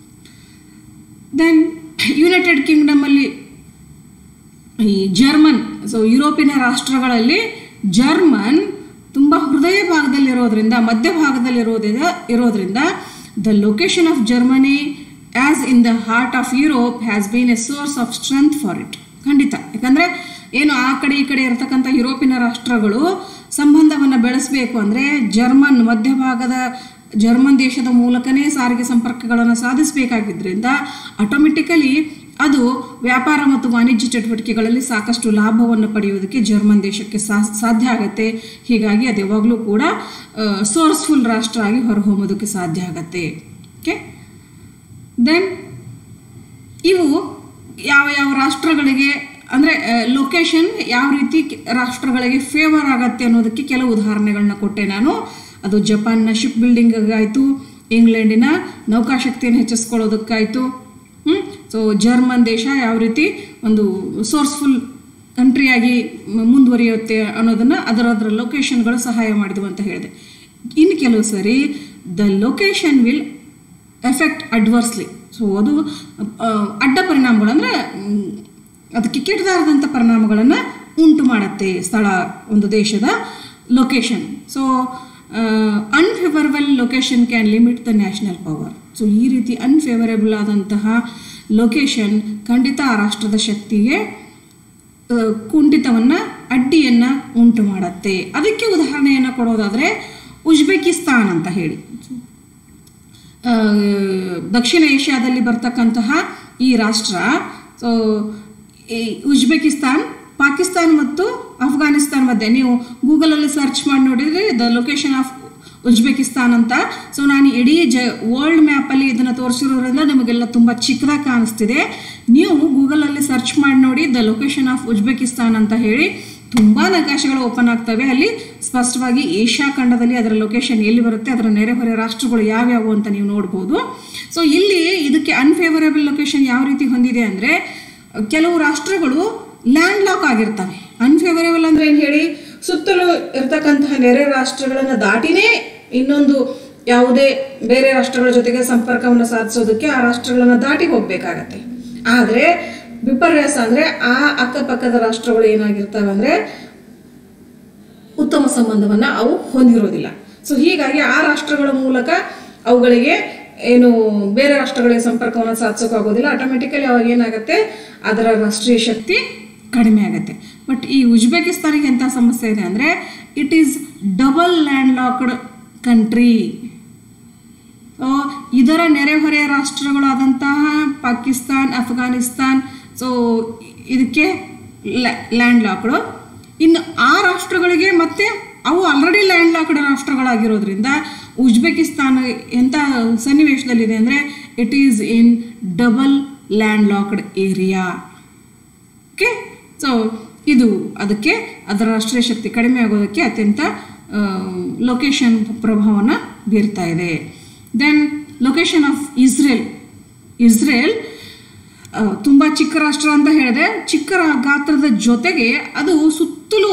ದೆನ್ ಯುನೈಟೆಡ್ ಕಿಂಗ್ಡಮಲ್ಲಿ ಈ ಜರ್ಮನ್ ಸೊ ಯುರೋಪಿನ ರಾಷ್ಟ್ರಗಳಲ್ಲಿ ಜರ್ಮನ್ ತುಂಬ ಹೃದಯ ಭಾಗದಲ್ಲಿರೋದ್ರಿಂದ ಮಧ್ಯಭಾಗದಲ್ಲಿರೋದ್ರಿಂದ ಇರೋದ್ರಿಂದ the location of Germany as in the heart of Europe has been a source of strength for it ಖಂಡಿತ ಯಾಕಂದರೆ ಏನು ಆ ಕಡೆ ಈ ಕಡೆ ಇರತಕ್ಕಂಥ ಯುರೋಪಿನ ರಾಷ್ಟ್ರಗಳು ಸಂಬಂಧವನ್ನು ಬೆಳೆಸಬೇಕು ಅಂದರೆ ಜರ್ಮನ್ ಮಧ್ಯಭಾಗದ ಜರ್ಮನ್ ದೇಶದ ಮೂಲಕನೇ ಸಾರಿಗೆ ಸಂಪರ್ಕಗಳನ್ನು ಸಾಧಿಸಬೇಕಾಗಿದ್ದರಿಂದ ಆಟೋಮೆಟಿಕಲಿ ಅದು ವ್ಯಾಪಾರ ಮತ್ತು ವಾಣಿಜ್ಯ ಚಟುವಟಿಕೆಗಳಲ್ಲಿ ಸಾಕಷ್ಟು ಲಾಭವನ್ನು ಪಡೆಯುವುದಕ್ಕೆ ಜರ್ಮನ್ ದೇಶಕ್ಕೆ ಸಾ- ಸಾಧ್ಯ ಆಗುತ್ತೆ ಹೀಗಾಗಿ ಅದು ಯಾವಾಗಲೂ ಕೂಡ ಸೋರ್ಸ್ಫುಲ್ ರಾಷ್ಟ್ರ ಆಗಿ ಹೊರಹೊಮ್ಮೋದಕ್ಕೆ ಸಾಧ್ಯ ಆಗತ್ತೆ ಓಕೆ ದೆನ್ ಇವು ಯಾವ ಯಾವ ರಾಷ್ಟ್ರಗಳಿಗೆ ಅಂದರೆ ಲೊಕೇಶನ್ ಯಾವ ರೀತಿ ಕೆ- ರಾಷ್ಟ್ರಗಳಿಗೆ ಫೇವರ್ ಆಗತ್ತೆ ಅನ್ನೋದಕ್ಕೆ ಕೆಲವು ಉದಾಹರಣೆಗಳನ್ನ ಕೊಟ್ಟೆ ನಾನು ಅದು ಜಪಾನ್ನ ಶಿಪ್ ಬಿಲ್ಡಿಂಗಾಯಿತು ಇಂಗ್ಲೆಂಡಿನ ನೌಕಾಶಕ್ತಿಯನ್ನು ಹೆಚ್ಚಿಸ್ಕೊಳ್ಳೋದಕ್ಕಾಯಿತು ಸೊ ಜರ್ಮನ್ ದೇಶ ಯಾವ ರೀತಿ ಒಂದು ಸೋರ್ಸ್ಫುಲ್ ಕಂಟ್ರಿಯಾಗಿ ಮ- ಮುಂದುವರಿಯುತ್ತೆ ಅನ್ನೋದನ್ನು ಅದರ ಅದರ ಲೊಕೇಶನ್ಗಳು ಸಹಾಯ ಮಾಡಿದವು ಅಂತ ಹೇಳಿದೆ ಇನ್ನು ಕೆಲವು ಸರಿ the location will effect adversely so ಅದು ಆ, ಅಡ್ಡ ಪರಿಣಾಮಗಳು ಅಂದರೆ ಅದಕ್ಕೆ ಕೆಟ್ಟದಾದಂಥ ಪರಿಣಾಮಗಳನ್ನು ಉಂಟು ಮಾಡುತ್ತೆ ಸ್ಥಳ ಒಂದು ದೇಶದ location so unfavourable location can limit the national power so ಈ ರೀತಿ ಅನ್ಫೇವರೇಬಲ್ ಆದಂತಹ ಲೊಕೇಶನ್ ಖಂಡಿತ ಆ ರಾಷ್ಟ್ರದ ಶಕ್ತಿಗೆ ಆ, ಕುಂಠಿತವನ್ನು ಅಡ್ಡಿಯನ್ನು ಉಂಟು ಮಾಡುತ್ತೆ ಅದಕ್ಕೆ ಉದಾಹರಣೆಯನ್ನು ಕೊಡೋದಾದರೆ ಉಜ್ಬೇಕಿಸ್ತಾನ್ ಅಂತ ಹೇಳಿ ಆ, ದಕ್ಷಿಣ ಏಷ್ಯಾದಲ್ಲಿ ಬರ್ತಕ್ಕಂತಹ ಈ ರಾಷ್ಟ್ರ ಸೊ ಈ ಉಜ್ಬೇಕಿಸ್ತಾನ್ ಪಾಕಿಸ್ತಾನ್ ಮತ್ತು ಅಫ್ಘಾನಿಸ್ತಾನ್ ಮಧ್ಯೆ ನೀವು ಗೂಗಲಲ್ಲಿ ಸರ್ಚ್ ಮಾಡಿ ನೋಡಿದರೆ ದ ಲೊಕೇಶನ್ ಆಫ್ ಉಜ್ಬೇಕಿಸ್ತಾನ್ ಅಂತ ಸೊ ನಾನು ಇಡೀ ಜ ವರ್ಲ್ಡ್ ಮ್ಯಾಪಲ್ಲಿ ಇದನ್ನು ತೋರಿಸಿರೋದ್ರಿಂದ ನಿಮಗೆಲ್ಲ ತುಂಬ ಚಿಕ್ಕದಾಗಿ ಕಾಣಿಸ್ತಿದೆ ನೀವು ಗೂಗಲಲ್ಲಿ ಸರ್ಚ್ ಮಾಡಿ ನೋಡಿ ದ ಲೊಕೇಶನ್ ಆಫ್ ಉಜ್ಬೇಕಿಸ್ತಾನ್ ಅಂತ ಹೇಳಿ ತುಂಬ ನಕಾಶೆಗಳು ಓಪನ್ ಆಗ್ತವೆ ಅಲ್ಲಿ ಸ್ಪಷ್ಟವಾಗಿ ಏಷ್ಯಾ ಖಂಡದಲ್ಲಿ ಅದರ ಲೊಕೇಶನ್ ಎಲ್ಲಿ ಬರುತ್ತೆ ಅದರ ನೆರೆಹೊರೆ ರಾಷ್ಟ್ರಗಳು ಯಾವ್ಯಾವು ಅಂತ ನೀವು ನೋಡ್ಬೋದು ಸೊ ಇಲ್ಲಿ ಇದಕ್ಕೆ ಅನ್ಫೇವರೇಬಲ್ ಲೊಕೇಶನ್ ಯಾವ ರೀತಿ ಹೊಂದಿದೆ ಅಂದರೆ ಕೆಲವು ರಾಷ್ಟ್ರಗಳು ಲ್ಯಾಂಡ್ ಲಾಕ್ ಆಗಿರ್ತವೆ ಅನ್ಫೇವರೇಬಲ್ ಅಂದ್ರೆ ಏನು ಹೇಳಿ ಸುತ್ತಲೂ ಇರ್ತಕ್ಕಂತಹ ನೆರೆ ರಾಷ್ಟ್ರಗಳನ್ನು ದಾಟಿನೇ ಇನ್ನೊಂದು ಯಾವುದೇ ಬೇರೆ ರಾಷ್ಟ್ರಗಳ ಜೊತೆಗೆ ಸಂಪರ್ಕವನ್ನು ಸಾಧಿಸೋದಕ್ಕೆ ಆ ರಾಷ್ಟ್ರಗಳನ್ನು ದಾಟಿ ಹೋಗ್ಬೇಕಾಗತ್ತೆ ಆದರೆ ವಿಪರ್ಯಾಸ ಅಂದ್ರೆ ಆ ಅಕ್ಕಪಕ್ಕದ ರಾಷ್ಟ್ರಗಳು ಏನಾಗಿರ್ತವೆ ಅಂದ್ರೆ ಉತ್ತಮ ಸಂಬಂಧವನ್ನ ಅವು ಹೊಂದಿರೋದಿಲ್ಲ ಸೊ ಹೀಗಾಗಿ ಆ ರಾಷ್ಟ್ರಗಳ ಮೂಲಕ ಅವುಗಳಿಗೆ ಏನು ಬೇರೆ ರಾಷ್ಟ್ರಗಳಿಗೆ ಸಂಪರ್ಕವನ್ನು ಸಾಧಿಸೋಕ್ಕಾಗೋದಿಲ್ಲ ಆಟೋಮೆಟಿಕಲಿ ಅವಾಗ ಏನಾಗುತ್ತೆ ಅದರ ರಾಷ್ಟ್ರೀಯ ಶಕ್ತಿ ಕಡಿಮೆ ಆಗುತ್ತೆ ಬಟ್ ಈ ಉಜ್ಬೇಕಿಸ್ತಾನಿಗೆ ಎಂಥ ಸಮಸ್ಯೆ ಇದೆ ಅಂದರೆ it is double land locked country so ಇದರ ನೆರೆಹೊರೆಯ ರಾಷ್ಟ್ರಗಳಾದಂತಹ ಪಾಕಿಸ್ತಾನ್ ಅಫ್ಘಾನಿಸ್ತಾನ್ ಸೊ ಇದಕ್ಕೆ ಲ್ಯಾಂಡ್ ಲಾಕ್ಡು ಇನ್ನು ಆ ರಾಷ್ಟ್ರಗಳಿಗೆ ಮತ್ತೆ ಅವು ಆಲ್ರೆಡಿ ಲ್ಯಾಂಡ್ ಲಾಕ್ಡ್ ರಾಷ್ಟ್ರಗಳಾಗಿರೋದ್ರಿಂದ ಉಜ್ಬೇಕಿಸ್ತಾನ ಎಂಥ ಸನ್ನಿವೇಶದಲ್ಲಿದೆ ಅಂದರೆ it is in double land locked area okay so ಇದು ಅದಕ್ಕೆ ಅದರ ರಾಷ್ಟ್ರೀಯ ಶಕ್ತಿ ಕಡಿಮೆ ಆಗೋದಕ್ಕೆ ಅತ್ಯಂತ ಲೊಕೇಶನ್ ಪ್ರಭಾವವನ್ನು ಬೀರ್ತಾ ಇದೆ then location of Israel Israel ತುಂಬ ಚಿಕ್ಕ ರಾಷ್ಟ್ರ ಅಂತ ಹೇಳಿದೆ ಚಿಕ್ಕ ರಾ- ಗಾತ್ರದ ಜೊತೆಗೆ ಅದು ಸುತ್ತಲೂ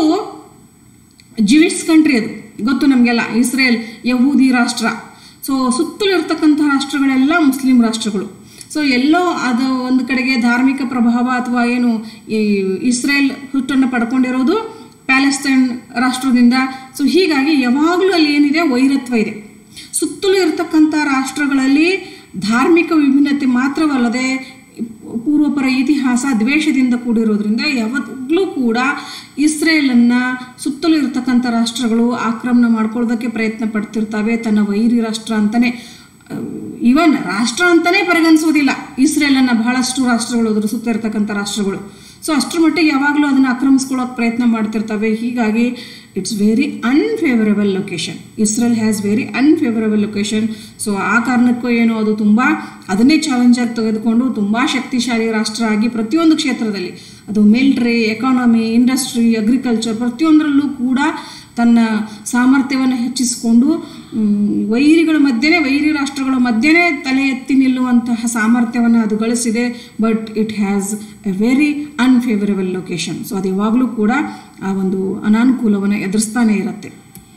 ಜಿವಿಸ್ ಕಂಟ್ರಿ ಅದು ಗೊತ್ತು ನಮಗೆಲ್ಲ ಇಸ್ರೇಲ್ ಯಹೂದಿ ರಾಷ್ಟ್ರ ಸೊ ಸುತ್ತಲೂ ಇರ್ತಕ್ಕಂಥ ರಾಷ್ಟ್ರಗಳೆಲ್ಲ ಮುಸ್ಲಿಂ ರಾಷ್ಟ್ರಗಳು ಸೊ ಎಲ್ಲೋ ಅದು ಒಂದು ಕಡೆಗೆ ಧಾರ್ಮಿಕ ಪ್ರಭಾವ ಅಥವಾ ಏನು ಈ ಇಸ್ರೇಲ್ ಹುಟ್ಟನ್ನು ಪಡ್ಕೊಂಡಿರೋದು ಪ್ಯಾಲೆಸ್ತೈನ್ ರಾಷ್ಟ್ರದಿಂದ ಸೊ ಹೀಗಾಗಿ ಯಾವಾಗಲೂ ಅಲ್ಲಿ ಏನಿದೆ ವೈರತ್ವ ಇದೆ ಸುತ್ತಲೂ ಇರತಕ್ಕಂಥ ರಾಷ್ಟ್ರಗಳಲ್ಲಿ ಧಾರ್ಮಿಕ ವಿಭಿನ್ನತೆ ಮಾತ್ರವಲ್ಲದೆ ಪೂರ್ವಪರ ಇತಿಹಾಸ ದ್ವೇಷದಿಂದ ಕೂಡಿರೋದ್ರಿಂದ ಯಾವತ್ತೂ ಕೂಡ ಇಸ್ರೇಲನ್ನು ಸುತ್ತಲೂ ಇರತಕ್ಕಂಥ ರಾಷ್ಟ್ರಗಳು ಆಕ್ರಮಣ ಮಾಡ್ಕೊಳ್ಳೋದಕ್ಕೆ ಪ್ರಯತ್ನ ಪಡ್ತಿರ್ತವೆ ತನ್ನ ವೈರಿ ರಾಷ್ಟ್ರ ಅಂತಲೇ ಇವನ್ ರಾಷ್ಟ್ರ ಅಂತಲೇ ಪರಿಗಣಿಸೋದಿಲ್ಲ ಇಸ್ರೇಲನ್ನು ಬಹಳಷ್ಟು ರಾಷ್ಟ್ರಗಳು ಅದ್ರ ಸುತ್ತ ಇರತಕ್ಕಂಥ ರಾಷ್ಟ್ರಗಳು ಸೊ ಅಷ್ಟರ ಮಟ್ಟಿಗೆ ಯಾವಾಗಲೂ ಅದನ್ನು ಆಕ್ರಮಿಸ್ಕೊಳ್ಳೋಕೆ ಪ್ರಯತ್ನ ಮಾಡ್ತಿರ್ತವೆ ಹೀಗಾಗಿ it's very unfavourable location Israel has very unfavourable location so ಆ ಕಾರಣಕ್ಕೂ ಏನು ಅದು ತುಂಬ ಅದನ್ನೇ ಚಾಲೆಂಜಾಗಿ ತೆಗೆದುಕೊಂಡು ತುಂಬ ಶಕ್ತಿಶಾಲಿ ರಾಷ್ಟ್ರ ಆಗಿ ಪ್ರತಿಯೊಂದು ಕ್ಷೇತ್ರದಲ್ಲಿ ಅದು ಮಿಲ್ಟ್ರಿ ಎಕಾನಮಿ ಇಂಡಸ್ಟ್ರಿ ಅಗ್ರಿಕಲ್ಚರ್ ಪ್ರತಿಯೊಂದರಲ್ಲೂ ಕೂಡ ತನ್ನ ಸಾಮರ್ಥ್ಯವನ್ನು ಹೆಚ್ಚಿಸಿಕೊಂಡು ಮ್, ವೈರಿಗಳ ಮಧ್ಯೆನೇ ವೈರಿ ರಾಷ್ಟ್ರಗಳ ಮಧ್ಯೆನೇ ತಲೆ ಎತ್ತಿ ನಿಲ್ಲುವಂತಹ ಸಾಮರ್ಥ್ಯವನ್ನು ಅದು ಗಳಿಸಿದೆ but it has a very unfavourable location so ಅದು ಯಾವಾಗಲೂ ಕೂಡ ಆ ಒಂದು ಅನಾನುಕೂಲವನ್ನು ಎದುರಿಸ್ತಾನೆ ಇರುತ್ತೆ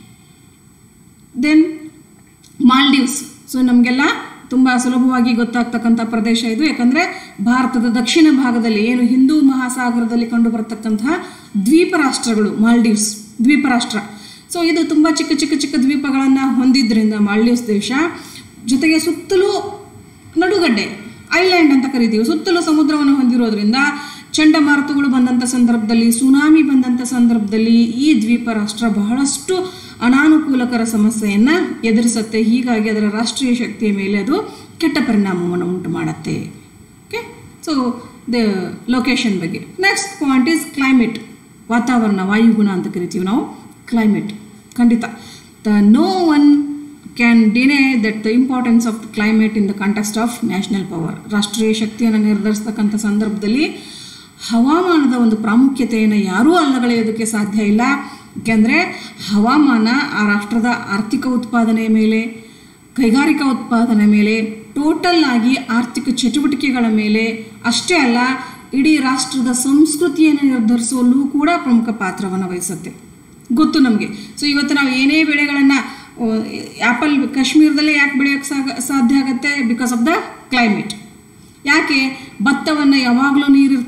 ದೆನ್ ಮಾಲ್ಡೀವ್ಸ್ ಸೊ ನಮಗೆಲ್ಲ ತುಂಬ ಸುಲಭವಾಗಿ ಗೊತ್ತಾಗ್ತಕ್ಕಂಥ ಪ್ರದೇಶ ಇದು ಯಾಕಂದರೆ ಭಾರತದ ದಕ್ಷಿಣ ಭಾಗದಲ್ಲಿ ಏನು ಹಿಂದೂ ಮಹಾಸಾಗರದಲ್ಲಿ ಕಂಡು ಬರತಕ್ಕಂತಹ ದ್ವೀಪ ರಾಷ್ಟ್ರಗಳು ಮಾಲ್ಡೀವ್ಸ್ ದ್ವೀಪ ರಾಷ್ಟ್ರ ಸೊ ಇದು ತುಂಬ ಚಿಕ್ಕ ಚಿಕ್ಕ ಚಿಕ್ಕ ದ್ವೀಪಗಳನ್ನು ಹೊಂದಿದ್ರಿಂದ ಮಾಲ್ಡೀವ್ಸ್ ದೇಶ ಜೊತೆಗೆ ಸುತ್ತಲೂ ನಡುಗಡ್ಡೆ ಐಲ್ಯಾಂಡ್ ಅಂತ ಕರಿತೀವಿ ಸುತ್ತಲೂ ಸಮುದ್ರವನ್ನು ಹೊಂದಿರೋದ್ರಿಂದ ಚಂಡಮಾರುತಗಳು ಬಂದಂಥ ಸಂದರ್ಭದಲ್ಲಿ ಸುನಾಮಿ ಬಂದಂಥ ಸಂದರ್ಭದಲ್ಲಿ ಈ ದ್ವೀಪ ರಾಷ್ಟ್ರ ಬಹಳಷ್ಟು ಅನಾನುಕೂಲಕರ ಸಮಸ್ಯೆಯನ್ನು ಎದುರಿಸುತ್ತೆ ಹೀಗಾಗಿ ಅದರ ರಾಷ್ಟ್ರೀಯ ಶಕ್ತಿಯ ಮೇಲೆ ಅದು ಕೆಟ್ಟ ಪರಿಣಾಮವನ್ನು ಉಂಟು ಮಾಡುತ್ತೆ ಓಕೆ ಸೊ ದ ಲೊಕೇಶನ್ ಬಗ್ಗೆ ನೆಕ್ಸ್ಟ್ ಪಾಯಿಂಟ್ ಈಸ್ ಕ್ಲೈಮೇಟ್ ವಾತಾವರಣ ವಾಯುಗುಣ ಅಂತ ಕರಿತೀವಿ ನಾವು ಕ್ಲೈಮೇಟ್ ಖಂಡಿತ the no one can deny that the importance of the climate in the context of national power ರಾಷ್ಟ್ರೀಯ ಶಕ್ತಿಯನ್ನು ನಿರ್ಧರಿಸ್ತಕ್ಕಂಥ ಸಂದರ್ಭದಲ್ಲಿ ಹವಾಮಾನದ ಒಂದು ಪ್ರಾಮುಖ್ಯತೆಯನ್ನು ಯಾರೂ ಅಲ್ಲಗಳೆಯೋದಕ್ಕೆ ಸಾಧ್ಯ ಇಲ್ಲ ಯಾಕೆಂದರೆ ಹವಾಮಾನ ಆ ರಾಷ್ಟ್ರದ ಆರ್ಥಿಕ ಉತ್ಪಾದನೆಯ ಮೇಲೆ ಕೈಗಾರಿಕಾ ಉತ್ಪಾದನೆ ಮೇಲೆ ಟೋಟಲ್ ಆಗಿ ಆರ್ಥಿಕ ಚಟುವಟಿಕೆಗಳ ಮೇಲೆ ಅಷ್ಟೇ ಅಲ್ಲ ಇಡೀ ರಾಷ್ಟ್ರದ ಸಂಸ್ಕೃತಿಯನ್ನು ನಿರ್ಧರಿಸುವಲ್ಲೂ ಕೂಡ ಪ್ರಮುಖ ಪಾತ್ರವನ್ನು ವಹಿಸುತ್ತೆ ಗೊತ್ತು ನಮಗೆ ಸೊ ಇವತ್ತು ನಾವು ಏನೇ ಬೆಳೆಗಳನ್ನು ಆ್ಯಪಲ್ ಕಾಶ್ಮೀರದಲ್ಲೇ ಯಾಕೆ ಬೆಳೆಯೋಕ್ಕೆ ಸಾಗ ಸಾಧ್ಯ ಆಗುತ್ತೆ ಬಿಕಾಸ್ ಆಫ್ ದ ಕ್ಲೈಮೇಟ್ ಯಾಕೆ ಭತ್ತವನ್ನು ಯಾವಾಗಲೂ ನೀರಿರ್ತಕ್ಕಂಥ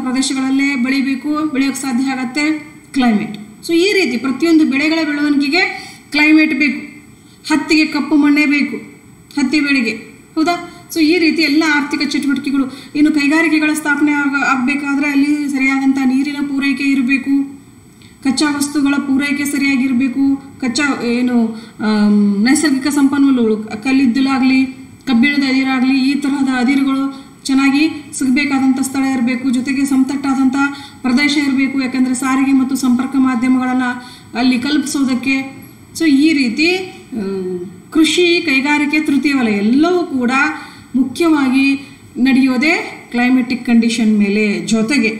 ಪ್ರದೇಶಗಳಲ್ಲೇ ಬೆಳಿಬೇಕು ಬೆಳೆಯೋಕ್ಕೆ ಸಾಧ್ಯ ಆಗತ್ತೆ ಕ್ಲೈಮೇಟ್ ಸೊ ಈ ರೀತಿ ಪ್ರತಿಯೊಂದು ಬೆಳೆಗಳ ಬೆಳವಣಿಗೆಗೆ ಕ್ಲೈಮೇಟ್ ಬೇಕು ಹತ್ತಿಗೆ ಕಪ್ಪು ಮಣ್ಣೇ ಬೇಕು ಹತ್ತಿ ಬೆಳೆಗೆ ಹೌದಾ ಸೊ ಈ ರೀತಿ ಎಲ್ಲ ಆರ್ಥಿಕ ಚಟುವಟಿಕೆಗಳು ಇನ್ನು ಕೈಗಾರಿಕೆಗಳ ಸ್ಥಾಪನೆ ಆಗ ಆಗಬೇಕಾದ್ರೆ ಅಲ್ಲಿ ಸರಿಯಾದಂಥ ನೀರಿನ ಪೂರೈಕೆ ಇರಬೇಕು ಕಚ್ಚಾ ವಸ್ತುಗಳ ಪೂರೈಕೆ ಸರಿಯಾಗಿರಬೇಕು ಕಚ್ಚಾ ಏನು ಆಮ್, ನೈಸರ್ಗಿಕ ಸಂಪನ್ಮೂಲಗಳು ಕಲ್ಲಿದ್ದಲಾಗಲಿ ಕಬ್ಬಿಣದ ಅದಿರಾಗಲಿ ಈ ತರಹದ ಅದಿರುಗಳು ಚೆನ್ನಾಗಿ ಸಿಗಬೇಕಾದಂಥ ಸ್ಥಳ ಇರಬೇಕು ಜೊತೆಗೆ ಸಮತಟ್ಟಾದಂಥ ಪ್ರದೇಶ ಇರಬೇಕು ಯಾಕಂದರೆ ಸಾರಿಗೆ ಮತ್ತು ಸಂಪರ್ಕ ಮಾಧ್ಯಮಗಳನ್ನು ಅಲ್ಲಿ ಕಲ್ಪಿಸೋದಕ್ಕೆ ಸೊ ಈ ರೀತಿ ಆ, ಕೃಷಿ ಕೈಗಾರಿಕೆ ತೃತೀಯ ವಲಯ ಎಲ್ಲವೂ ಕೂಡ ಮುಖ್ಯವಾಗಿ ನಡೆಯೋದೇ ಕ್ಲೈಮೆಟಿಕ್ ಕಂಡೀಷನ್ ಮೇಲೆ ಜೊತೆಗೆ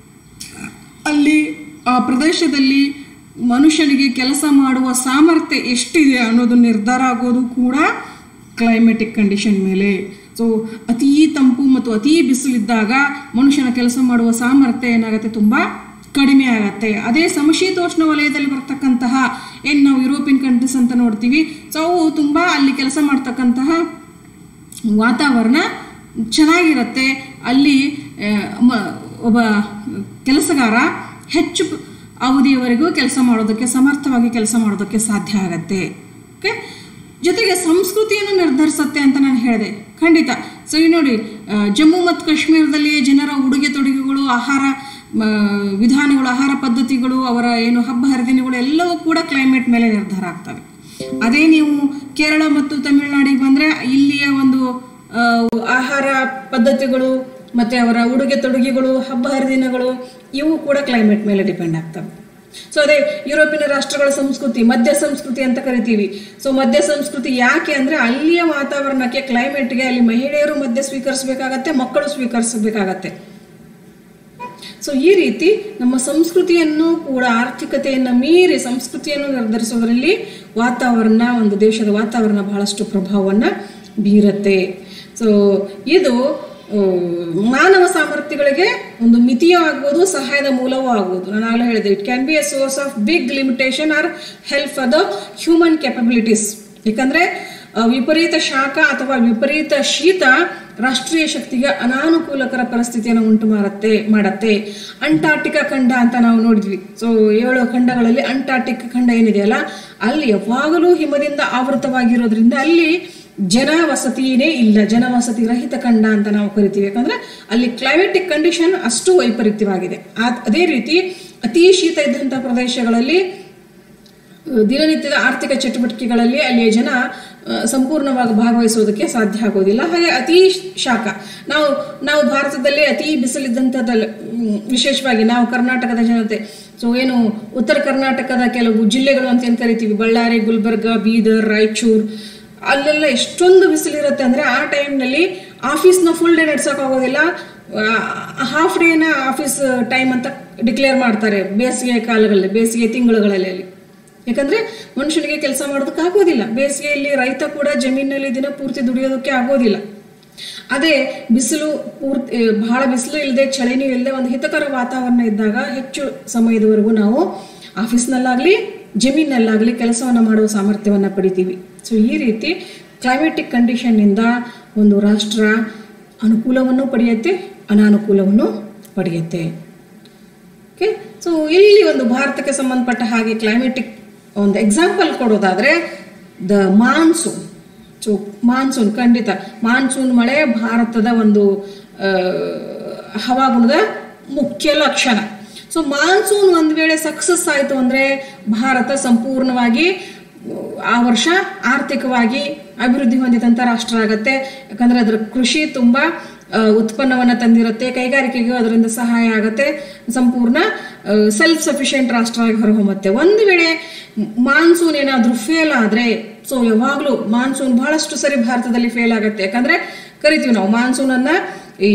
ಅಲ್ಲಿ ಆ ಪ್ರದೇಶದಲ್ಲಿ ಮನುಷ್ಯನಿಗೆ ಕೆಲಸ ಮಾಡುವ ಸಾಮರ್ಥ್ಯ ಎಷ್ಟಿದೆ ಅನ್ನೋದು ನಿರ್ಧಾರ ಆಗೋದು ಕೂಡ ಕ್ಲೈಮೆಟಿಕ್ ಕಂಡೀಷನ್ ಮೇಲೆ ಸೊ ಅತೀ ತಂಪು ಮತ್ತು ಅತೀ ಬಿಸಿಲಿದ್ದಾಗ ಮನುಷ್ಯನ ಕೆಲಸ ಮಾಡುವ ಸಾಮರ್ಥ್ಯ ಏನಾಗುತ್ತೆ ತುಂಬ ಕಡಿಮೆ ಆಗುತ್ತೆ ಅದೇ ಸಮಶೀತೋಷ್ಣ ವಲಯದಲ್ಲಿ ಬರ್ತಕ್ಕಂತಹ ಏನು ನಾವು ಯುರೋಪಿಯನ್ ಕಂಟ್ರೀಸ್ ಅಂತ ನೋಡ್ತೀವಿ ಸೊ ಅವು ತುಂಬ ಅಲ್ಲಿ ಕೆಲಸ ಮಾಡ್ತಕ್ಕಂತಹ ವಾತಾವರಣ ಚೆನ್ನಾಗಿರುತ್ತೆ ಅಲ್ಲಿ ಆ, ಮ- ಒಬ್ಬ ಕೆಲಸಗಾರ ಹೆಚ್ಚು ಪ- ಅವಧಿಯವರೆಗೂ ಕೆಲಸ ಮಾಡೋದಕ್ಕೆ ಸಮರ್ಥವಾಗಿ ಕೆಲಸ ಮಾಡೋದಕ್ಕೆ ಸಾಧ್ಯ ಆಗತ್ತೆ ಓಕೆ ಜೊತೆಗೆ ಸಂಸ್ಕೃತಿಯನ್ನು ನಿರ್ಧರಿಸುತ್ತೆ ಅಂತ ನಾನು ಹೇಳಿದೆ ಖಂಡಿತ ಸೊ ಈ ನೋಡಿ ಆ, ಜಮ್ಮು ಮತ್ತು ಕಾಶ್ಮೀರದಲ್ಲಿ ಜನರ ಉಡುಗೆ ತೊಡುಗೆಗಳು ಆಹಾರ ಮ, ವಿಧಾನಗಳು ಆಹಾರ ಪದ್ಧತಿಗಳು ಅವರ ಏನು ಹಬ್ಬ ಹರಿದಿನಗಳು ಎಲ್ಲವೂ ಕೂಡ ಕ್ಲೈಮೇಟ್ ಮೇಲೆ ನಿರ್ಧಾರ ಆಗ್ತವೆ ಅದೇ ನೀವು ಕೇರಳ ಮತ್ತು ತಮಿಳುನಾಡಿಗೆ ಬಂದರೆ ಇಲ್ಲಿಯ ಒಂದು ಆ, ಆಹಾರ ಪದ್ಧತಿಗಳು ಮತ್ತು ಅವರ ಉಡುಗೆ ತೊಡುಗೆಗಳು ಹಬ್ಬ ಹರಿದಿನಗಳು ಇವು ಕೂಡ ಕ್ಲೈಮೇಟ್ ಮೇಲೆ ಡಿಪೆಂಡ್ ಆಗ್ತವೆ ಸೊ ಅದೇ ಯುರೋಪಿನ ರಾಷ್ಟ್ರಗಳ ಸಂಸ್ಕೃತಿ ಮಧ್ಯ ಸಂಸ್ಕೃತಿ ಅಂತ ಕರಿತೀವಿ ಸೊ ಮಧ್ಯ ಸಂಸ್ಕೃತಿ ಯಾಕೆ ಅಂದರೆ ಅಲ್ಲಿಯ ವಾತಾವರಣಕ್ಕೆ ಕ್ಲೈಮೇಟ್ಗೆ ಅಲ್ಲಿ ಮಹಿಳೆಯರು ಮಧ್ಯ ಸ್ವೀಕರಿಸಬೇಕಾಗತ್ತೆ ಮಕ್ಕಳು ಸ್ವೀಕರಿಸಬೇಕಾಗತ್ತೆ ಸೊ ಈ ರೀತಿ ನಮ್ಮ ಸಂಸ್ಕೃತಿಯನ್ನು ಕೂಡ ಆರ್ಥಿಕತೆಯನ್ನು ಮೀರಿ ಸಂಸ್ಕೃತಿಯನ್ನು ನಿರ್ಧರಿಸೋದ್ರಲ್ಲಿ ವಾತಾವರಣ ಒಂದು ದೇಶದ ವಾತಾವರಣ ಬಹಳಷ್ಟು ಪ್ರಭಾವವನ್ನು ಬೀರುತ್ತೆ ಸೊ ಇದು ಆ, ಮಾನವ ಸಾಮರ್ಥ್ಯಗಳಿಗೆ ಒಂದು ಮಿತಿಯೂ ಆಗ್ಬೋದು ಸಹಾಯದ ಮೂಲವೂ ಆಗ್ಬೋದು ನಾನು ಆಗಲೇ ಹೇಳಿದೆ it can be a source of big limitation or help for the human capabilities ಯಾಕಂದರೆ ವಿಪರೀತ ಶಾಖ ಅಥವಾ ವಿಪರೀತ ಶೀತ ರಾಷ್ಟ್ರೀಯ ಶಕ್ತಿಗೆ ಅನಾನುಕೂಲಕರ ಪರಿಸ್ಥಿತಿಯನ್ನು ಉಂಟು ಮಾಡುತ್ತೆ ಮಾಡತ್ತೆ ಅಂಟಾರ್ಟಿಕಾ ಖಂಡ ಅಂತ ನಾವು ನೋಡಿದ್ವಿ ಸೊ ಏಳು ಖಂಡಗಳಲ್ಲಿ ಅಂಟಾರ್ಟಿಕ್ ಖಂಡ ಏನಿದೆಯಲ್ಲ ಅಲ್ಲಿ ಯಾವಾಗಲೂ ಹಿಮದಿಂದ ಆವೃತವಾಗಿರೋದ್ರಿಂದ ಅಲ್ಲಿ ಜನ ವಸತಿನೇ ಇಲ್ಲ ಜನವಸತಿ ರಹಿತ ಖಂಡ ಅಂತ ನಾವು ಕರಿತೀವಿ ಯಾಕಂದ್ರೆ ಅಲ್ಲಿ ಕ್ಲೈಮೆಟಿಕ್ ಕಂಡೀಷನ್ ಅಷ್ಟು ವೈಪರೀತ್ಯವಾಗಿದೆ ಆ- ಅದೇ ರೀತಿ ಅತಿ ಶೀತ ಇದ್ದಂಥ ಪ್ರದೇಶಗಳಲ್ಲಿ ದಿನನಿತ್ಯದ ಆರ್ಥಿಕ ಚಟುವಟಿಕೆಗಳಲ್ಲಿ ಅಲ್ಲಿಯ ಜನ ಆ, ಸಂಪೂರ್ಣವಾಗಿ ಭಾಗವಹಿಸೋದಕ್ಕೆ ಸಾಧ್ಯ ಆಗೋದಿಲ್ಲ ಹಾಗೆ ಅತಿ ಶಾಖ ನಾವು ನಾವು ಭಾರತದಲ್ಲಿ ಅತಿ ಬಿಸಿಲಿದ್ದಂಥದ್ದಲ್ಲಿ ಮ್, ವಿಶೇಷವಾಗಿ ನಾವು ಕರ್ನಾಟಕದ ಜನತೆ ಸೊ ಏನು ಉತ್ತರ ಕರ್ನಾಟಕದ ಕೆಲವು ಜಿಲ್ಲೆಗಳು ಅಂತ ಏನು ಕರಿತೀವಿ ಬಳ್ಳಾರಿ ಗುಲ್ಬರ್ಗ ಬೀದರ್ ರಾಯಚೂರು ಅಲ್ಲೆಲ್ಲ ಎಷ್ಟೊಂದು ಬಿಸಿಲಿರುತ್ತೆ ಅಂದರೆ ಆ ಟೈಮ್ನಲ್ಲಿ ಆಫೀಸ್ನ ಫುಲ್ ಡೇ ನಡ್ಸೋಕ್ಕಾಗೋದಿಲ್ಲ ಹಾಫ್ ಡೇನ ಆಫೀಸ್ ಟೈಮ್ ಅಂತ ಡಿಕ್ಲೇರ್ ಮಾಡ್ತಾರೆ ಬೇಸಿಗೆ ಕಾಲಗಳಲ್ಲಿ ಬೇಸಿಗೆ ತಿಂಗಳುಗಳಲ್ಲಿ ಅಲ್ಲಿ ಯಾಕಂದ್ರೆ ಮನುಷ್ಯನಿಗೆ ಕೆಲಸ ಮಾಡೋದಕ್ಕೆ ಆಗೋದಿಲ್ಲ ಬೇಸಿಗೆಯಲ್ಲಿ ರೈತ ಕೂಡ ಜಮೀನಲ್ಲಿ ದಿನ ಪೂರ್ತಿ ದುಡಿಯೋದಕ್ಕೆ ಆಗೋದಿಲ್ಲ ಅದೇ ಬಿಸಿಲು ಪೂರ್ತಿ ಆ, ಬಹಳ ಬಿಸಿಲು ಇಲ್ಲದೆ ಚಳಿನೂ ಇಲ್ಲದೆ ಒಂದು ಹಿತಕರ ವಾತಾವರಣ ಇದ್ದಾಗ ಹೆಚ್ಚು ಸಮಯದವರೆಗೂ ನಾವು ಆಫೀಸ್ನಲ್ಲಾಗಲಿ ಜಮೀನಲ್ಲಾಗಲಿ ಕೆಲಸವನ್ನು ಮಾಡುವ ಸಾಮರ್ಥ್ಯವನ್ನು ಪಡಿತೀವಿ ಸೊ ಈ ರೀತಿ ಕ್ಲೈಮೆಟಿಕ್ ಕಂಡೀಷನ್ನಿಂದ ಒಂದು ರಾಷ್ಟ್ರ ಅನುಕೂಲವನ್ನು ಪಡೆಯುತ್ತೆ ಅನಾನುಕೂಲವನ್ನು ಪಡೆಯುತ್ತೆ ಓಕೆ ಸೊ ಇಲ್ಲಿ ಒಂದು ಭಾರತಕ್ಕೆ ಸಂಬಂಧಪಟ್ಟ ಹಾಗೆ ಕ್ಲೈಮೆಟಿಕ್ ಒಂದು ಎಕ್ಸಾಂಪಲ್ ಕೊಡೋದಾದ್ರೆ ದ ಮಾನ್ಸೂನ್ ಸೊ ಮಾನ್ಸೂನ್ ಖಂಡಿತ ಮಾನ್ಸೂನ್ ಮಳೆ ಭಾರತದ ಒಂದು ಆ, ಹವಾಗುಣದ ಮುಖ್ಯ ಲಕ್ಷಣ ಸೊ ಮಾನ್ಸೂನ್ ಒಂದು ವೇಳೆ ಸಕ್ಸಸ್ ಆಯಿತು ಅಂದರೆ ಭಾರತ ಸಂಪೂರ್ಣವಾಗಿ ಆ ವರ್ಷ ಆರ್ಥಿಕವಾಗಿ ಅಭಿವೃದ್ಧಿ ಹೊಂದಿದಂಥ ರಾಷ್ಟ್ರ ಆಗತ್ತೆ ಯಾಕಂದ್ರೆ ಅದರ ಕೃಷಿ ತುಂಬ ಉತ್ಪನ್ನವನ್ನು ತಂದಿರುತ್ತೆ ಕೈಗಾರಿಕೆಗೂ ಅದರಿಂದ ಸಹಾಯ ಆಗುತ್ತೆ ಸಂಪೂರ್ಣ ಸೆಲ್ಫ್ ಸಫಿಷಿಯೆಂಟ್ ರಾಷ್ಟ್ರ ಆಗಿ ಹೊರಹೊಮ್ಮತ್ತೆ ಒಂದು ವೇಳೆ ಮಾನ್ಸೂನ್ ಏನಾದರೂ ಫೇಲ್ ಆದರೆ ಸೊ ಯಾವಾಗಲೂ ಮಾನ್ಸೂನ್ ಬಹಳಷ್ಟು ಸರಿ ಭಾರತದಲ್ಲಿ ಫೇಲ್ ಆಗುತ್ತೆ ಯಾಕಂದ್ರೆ ಕರಿತೀವಿ ನಾವು ಮಾನ್ಸೂನನ್ನ ಈ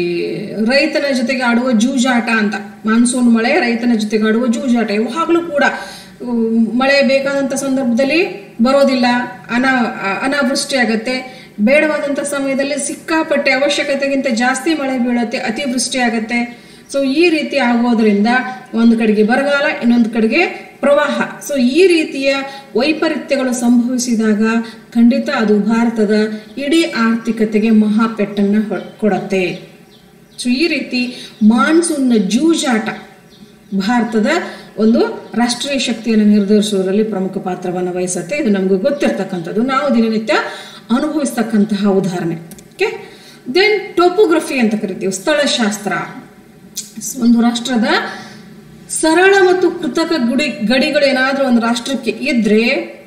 ರೈತನ ಜೊತೆಗೆ ಆಡುವ ಜೂಜಾಟ ಅಂತ ಮಾನ್ಸೂನ್ ಮಳೆ ರೈತನ ಜೊತೆಗೆ ಆಡುವ ಜೂಜಾಟ ಯಾವಾಗಲೂ ಕೂಡ ಉಮ್, ಮಳೆ ಬೇಕಾದಂಥ ಸಂದರ್ಭದಲ್ಲಿ ಬರೋದಿಲ್ಲ ಅನಾ ಅ- ಅನಾವೃಷ್ಟಿ ಆಗತ್ತೆ ಬೇಡವಾದಂಥ ಸಮಯದಲ್ಲಿ ಸಿಕ್ಕಾಪಟ್ಟೆ ಅವಶ್ಯಕತೆಗಿಂತ ಜಾಸ್ತಿ ಮಳೆ ಬೀಳುತ್ತೆ ಅತಿವೃಷ್ಟಿ ಆಗತ್ತೆ ಸೊ ಈ ರೀತಿ ಆಗೋದ್ರಿಂದ ಒಂದು ಕಡೆಗೆ ಬರಗಾಲ ಇನ್ನೊಂದು ಕಡೆಗೆ ಪ್ರವಾಹ ಸೊ ಈ ರೀತಿಯ ವೈಪರೀತ್ಯಗಳು ಸಂಭವಿಸಿದಾಗ ಖಂಡಿತ ಅದು ಭಾರತದ ಇಡೀ ಆರ್ಥಿಕತೆಗೆ ಮಹಾ ಪೆಟ್ಟನ್ನು ಹೊ- ಕೊಡತ್ತೆ ಸೊ ಈ ರೀತಿ ಮಾನ್ಸೂನ್ನ ಜೂಜಾಟ ಭಾರತದ ಒಂದು ರಾಷ್ಟ್ರೀಯ ಶಕ್ತಿಯನ್ನು ನಿರ್ಧರಿಸುವುದರಲ್ಲಿ ಪ್ರಮುಖ ಪಾತ್ರವನ್ನು ವಹಿಸುತ್ತೆ ಇದು ನಮಗೂ ಗೊತ್ತಿರ್ತಕ್ಕಂಥದ್ದು ನಾವು ದಿನನಿತ್ಯ ಅನುಭವಿಸ್ತಕ್ಕಂತಹ ಉದಾಹರಣೆ ಓಕೆ ದೆನ್ ಟೋಪೋಗ್ರಫಿ ಅಂತ ಕರಿತೀವಿ ಸ್ಥಳಶಾಸ್ತ್ರ ಒಂದು ರಾಷ್ಟ್ರದ ಸರಳ ಮತ್ತು ಕೃತಕ ಗುಡಿ ಗಡಿಗಳು ಏನಾದರೂ ಒಂದು ರಾಷ್ಟ್ರಕ್ಕೆ ಇದ್ರೆ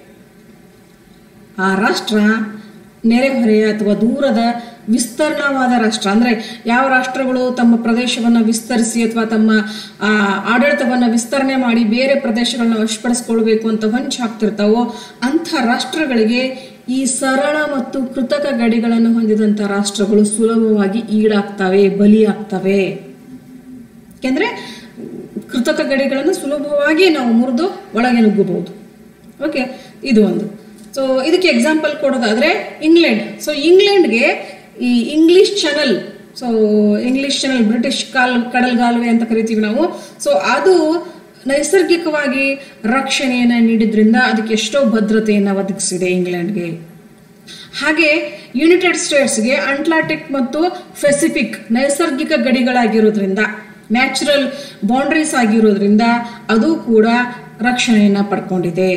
ಆ ರಾಷ್ಟ್ರ ನೆರೆಹೊರೆಯ ಅಥವಾ ದೂರದ ವಿಸ್ತರಣವಾದ ರಾಷ್ಟ್ರ ಅಂದ್ರೆ ಯಾವ ರಾಷ್ಟ್ರಗಳು ತಮ್ಮ ಪ್ರದೇಶವನ್ನ ವಿಸ್ತರಿಸಿ ಅಥವಾ ತಮ್ಮ ಆ, ಆಡಳಿತವನ್ನ ವಿಸ್ತರಣೆ ಮಾಡಿ ಬೇರೆ ಪ್ರದೇಶಗಳನ್ನ ವಶಪಡಿಸ್ಕೊಳ್ಬೇಕು ಅಂತ ಹೊಂಚು ಹಾಕ್ತಿರ್ತಾವೋ ಅಂಥ ರಾಷ್ಟ್ರಗಳಿಗೆ ಈ ಸರಳ ಮತ್ತು ಕೃತಕ ಗಡಿಗಳನ್ನು ಹೊಂದಿದಂಥ ರಾಷ್ಟ್ರಗಳು ಸುಲಭವಾಗಿ ಈಡಾಗ್ತವೆ ಬಲಿಯಾಗ್ತವೆ ಯಾಕೆಂದ್ರೆ ಕೃತಕ ಗಡಿಗಳನ್ನು ಸುಲಭವಾಗಿ ನಾವು ಮುರಿದು ಒಳಗೆ ನುಗ್ಗಬಹುದು ಓಕೆ ಇದು ಒಂದು ಸೊ ಇದಕ್ಕೆ ಎಕ್ಸಾಂಪಲ್ ಕೊಡೋದಾದ್ರೆ ಇಂಗ್ಲೆಂಡ್ ಸೊ ಇಂಗ್ಲೆಂಡ್ಗೆ ಈ English channel so English channel British call ಕಡಲ್ಗಾಲುವೆ ಅಂತ ಕರಿತೀವಿ ನಾವು ಸೊ ಅದು ನೈಸರ್ಗಿಕವಾಗಿ ರಕ್ಷಣೆಯನ್ನು ನೀಡಿದ್ರಿಂದ ಅದಕ್ಕೆ ಎಷ್ಟೋ ಭದ್ರತೆಯನ್ನು ಒದಗಿಸಿದೆ ಇಂಗ್ಲೆಂಡ್ಗೆ ಹಾಗೆ ಯುನೈಟೆಡ್ ಸ್ಟೇಟ್ಸ್ಗೆ ಅಟ್ಲಾಂಟಿಕ್ ಮತ್ತು ಪೆಸಿಫಿಕ್ ನೈಸರ್ಗಿಕ ಗಡಿಗಳಾಗಿರೋದ್ರಿಂದ ನ್ಯಾಚುರಲ್ ಬೌಂಡ್ರೀಸ್ ಆಗಿರೋದ್ರಿಂದ ಅದು ಕೂಡ ರಕ್ಷಣೆಯನ್ನು ಪಡ್ಕೊಂಡಿದೆ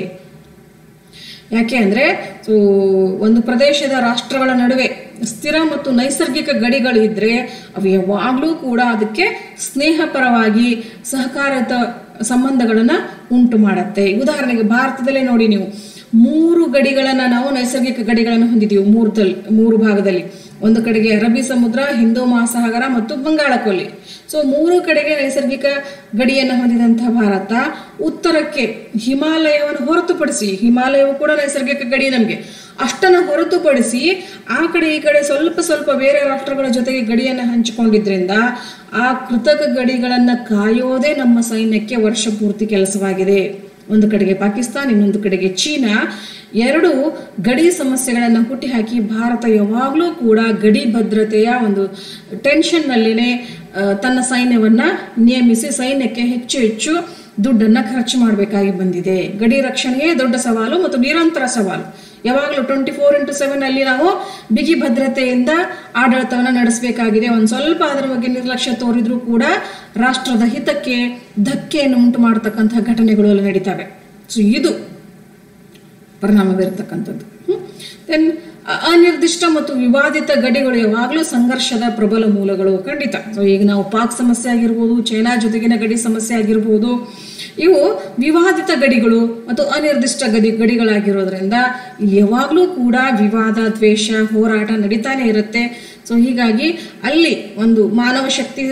ಯಾಕೆ ಅಂದರೆ ಸೊ ಒಂದು ಪ್ರದೇಶದ ರಾಷ್ಟ್ರಗಳ ನಡುವೆ ಸ್ಥಿರ ಮತ್ತು ನೈಸರ್ಗಿಕ ಗಡಿಗಳು ಇದ್ರೆ ಅವು ಯಾವಾಗಲೂ ಕೂಡ ಅದಕ್ಕೆ ಸ್ನೇಹಪರವಾಗಿ ಸಹಕಾರತ ಸಂಬಂಧಗಳನ್ನು ಉಂಟು ಮಾಡುತ್ತೆ ಉದಾಹರಣೆಗೆ ಭಾರತದಲ್ಲೇ ನೋಡಿ ನೀವು ಮೂರು ಗಡಿಗಳನ್ನು ನಾವು ನೈಸರ್ಗಿಕ ಗಡಿಗಳನ್ನು ಹೊಂದಿದ್ದೀವಿ ಮೂರದಲ್ಲಿ ಮೂರು ಭಾಗದಲ್ಲಿ ಒಂದು ಕಡೆಗೆ ಅರಬ್ಬಿ ಸಮುದ್ರ ಹಿಂದೂ ಮಹಾಸಾಗರ ಮತ್ತು ಬಂಗಾಳ ಕೊಲ್ಲಿ ಸೊ ಮೂರು ಕಡೆಗೆ ನೈಸರ್ಗಿಕ ಗಡಿಯನ್ನು ಹೊಂದಿದಂತಹ ಭಾರತ ಉತ್ತರಕ್ಕೆ ಹಿಮಾಲಯವನ್ನು ಹೊರತುಪಡಿಸಿ ಹಿಮಾಲಯವು ಕೂಡ ನೈಸರ್ಗಿಕ ಗಡಿ ನಮಗೆ ಅಷ್ಟನ್ನು ಹೊರತುಪಡಿಸಿ ಆ ಕಡೆ ಈ ಕಡೆ ಸ್ವಲ್ಪ ಸ್ವಲ್ಪ ಬೇರೆ ರಾಷ್ಟ್ರಗಳ ಜೊತೆಗೆ ಗಡಿಯನ್ನು ಹಂಚಿಕೊಂಡಿದ್ರಿಂದ ಆ ಕೃತಕ ಗಡಿಗಳನ್ನು ಕಾಯೋದೇ ನಮ್ಮ ಸೈನ್ಯಕ್ಕೆ ವರ್ಷ ಪೂರ್ತಿ ಕೆಲಸವಾಗಿದೆ ಒಂದು ಕಡೆಗೆ ಪಾಕಿಸ್ತಾನ್ ಇನ್ನೊಂದು ಕಡೆಗೆ ಚೀನಾ ಎರಡು ಗಡಿ ಸಮಸ್ಯೆಗಳನ್ನು ಹುಟ್ಟಿಹಾಕಿ ಭಾರತ ಯಾವಾಗಲೂ ಕೂಡ ಗಡಿ ಭದ್ರತೆಯ ಒಂದು ಟೆನ್ಷನ್ನಲ್ಲಿನೇ ಆ, ತನ್ನ ಸೈನ್ಯವನ್ನ ನಿಯಮಿಸಿ ಸೈನ್ಯಕ್ಕೆ ಹೆಚ್ಚು ಹೆಚ್ಚು ದುಡ್ಡನ್ನು ಖರ್ಚು ಮಾಡಬೇಕಾಗಿ ಬಂದಿದೆ ಗಡಿ ರಕ್ಷಣೆಯೇ ದೊಡ್ಡ ಸವಾಲು ಮತ್ತು ನಿರಂತರ ಸವಾಲು ಯಾವಾಗಲೂ ಟ್ವೆಂಟಿ ಫೋರ್ ಇಂಟು ಸೆವೆನ್ ಅಲ್ಲಿ ನಾವು ಬಿಗಿ ಭದ್ರತೆಯಿಂದ ಆಡಳಿತವನ್ನು ನಡೆಸಬೇಕಾಗಿದೆ ಒಂದು ಸ್ವಲ್ಪ ಅದರ ಬಗ್ಗೆ ನಿರ್ಲಕ್ಷ್ಯ ತೋರಿದ್ರೂ ಕೂಡ ರಾಷ್ಟ್ರದ ಹಿತಕ್ಕೆ ಧಕ್ಕೆಯನ್ನು ಉಂಟು ಮಾಡತಕ್ಕಂತಹ ಘಟನೆಗಳು ಅಲ್ಲಿ ನಡೀತವೆ ಸೊ ಇದು ಪರಿಣಾಮ ಬೀರತಕ್ಕಂಥದ್ದು ದೆನ್ ಅನಿರ್ದಿಷ್ಟ ಮತ್ತು ವಿವಾದಿತ ಗಡಿಗಳು ಯಾವಾಗಲೂ ಸಂಘರ್ಷದ ಪ್ರಬಲ ಮೂಲಗಳು ಖಂಡಿತ ಸೊ ಈಗ ನಾವು ಪಾಕ್ ಸಮಸ್ಯೆ ಆಗಿರ್ಬೋದು ಚೈನಾ ಜೊತೆಗಿನ ಗಡಿ ಸಮಸ್ಯೆ ಆಗಿರ್ಬೋದು ಇವು ವಿವಾದಿತ ಗಡಿಗಳು ಮತ್ತು ಅನಿರ್ದಿಷ್ಟ ಗಡಿ ಗಡಿಗಳಾಗಿರೋದ್ರಿಂದ ಇಲ್ಲಿ ಯಾವಾಗಲೂ ಕೂಡ ವಿವಾದ ದ್ವೇಷ ಹೋರಾಟ ನಡೀತಾನೆ ಇರುತ್ತೆ ಸೊ ಹೀಗಾಗಿ ಅಲ್ಲಿ ಒಂದು ಮಾನವ ಶಕ್ತಿ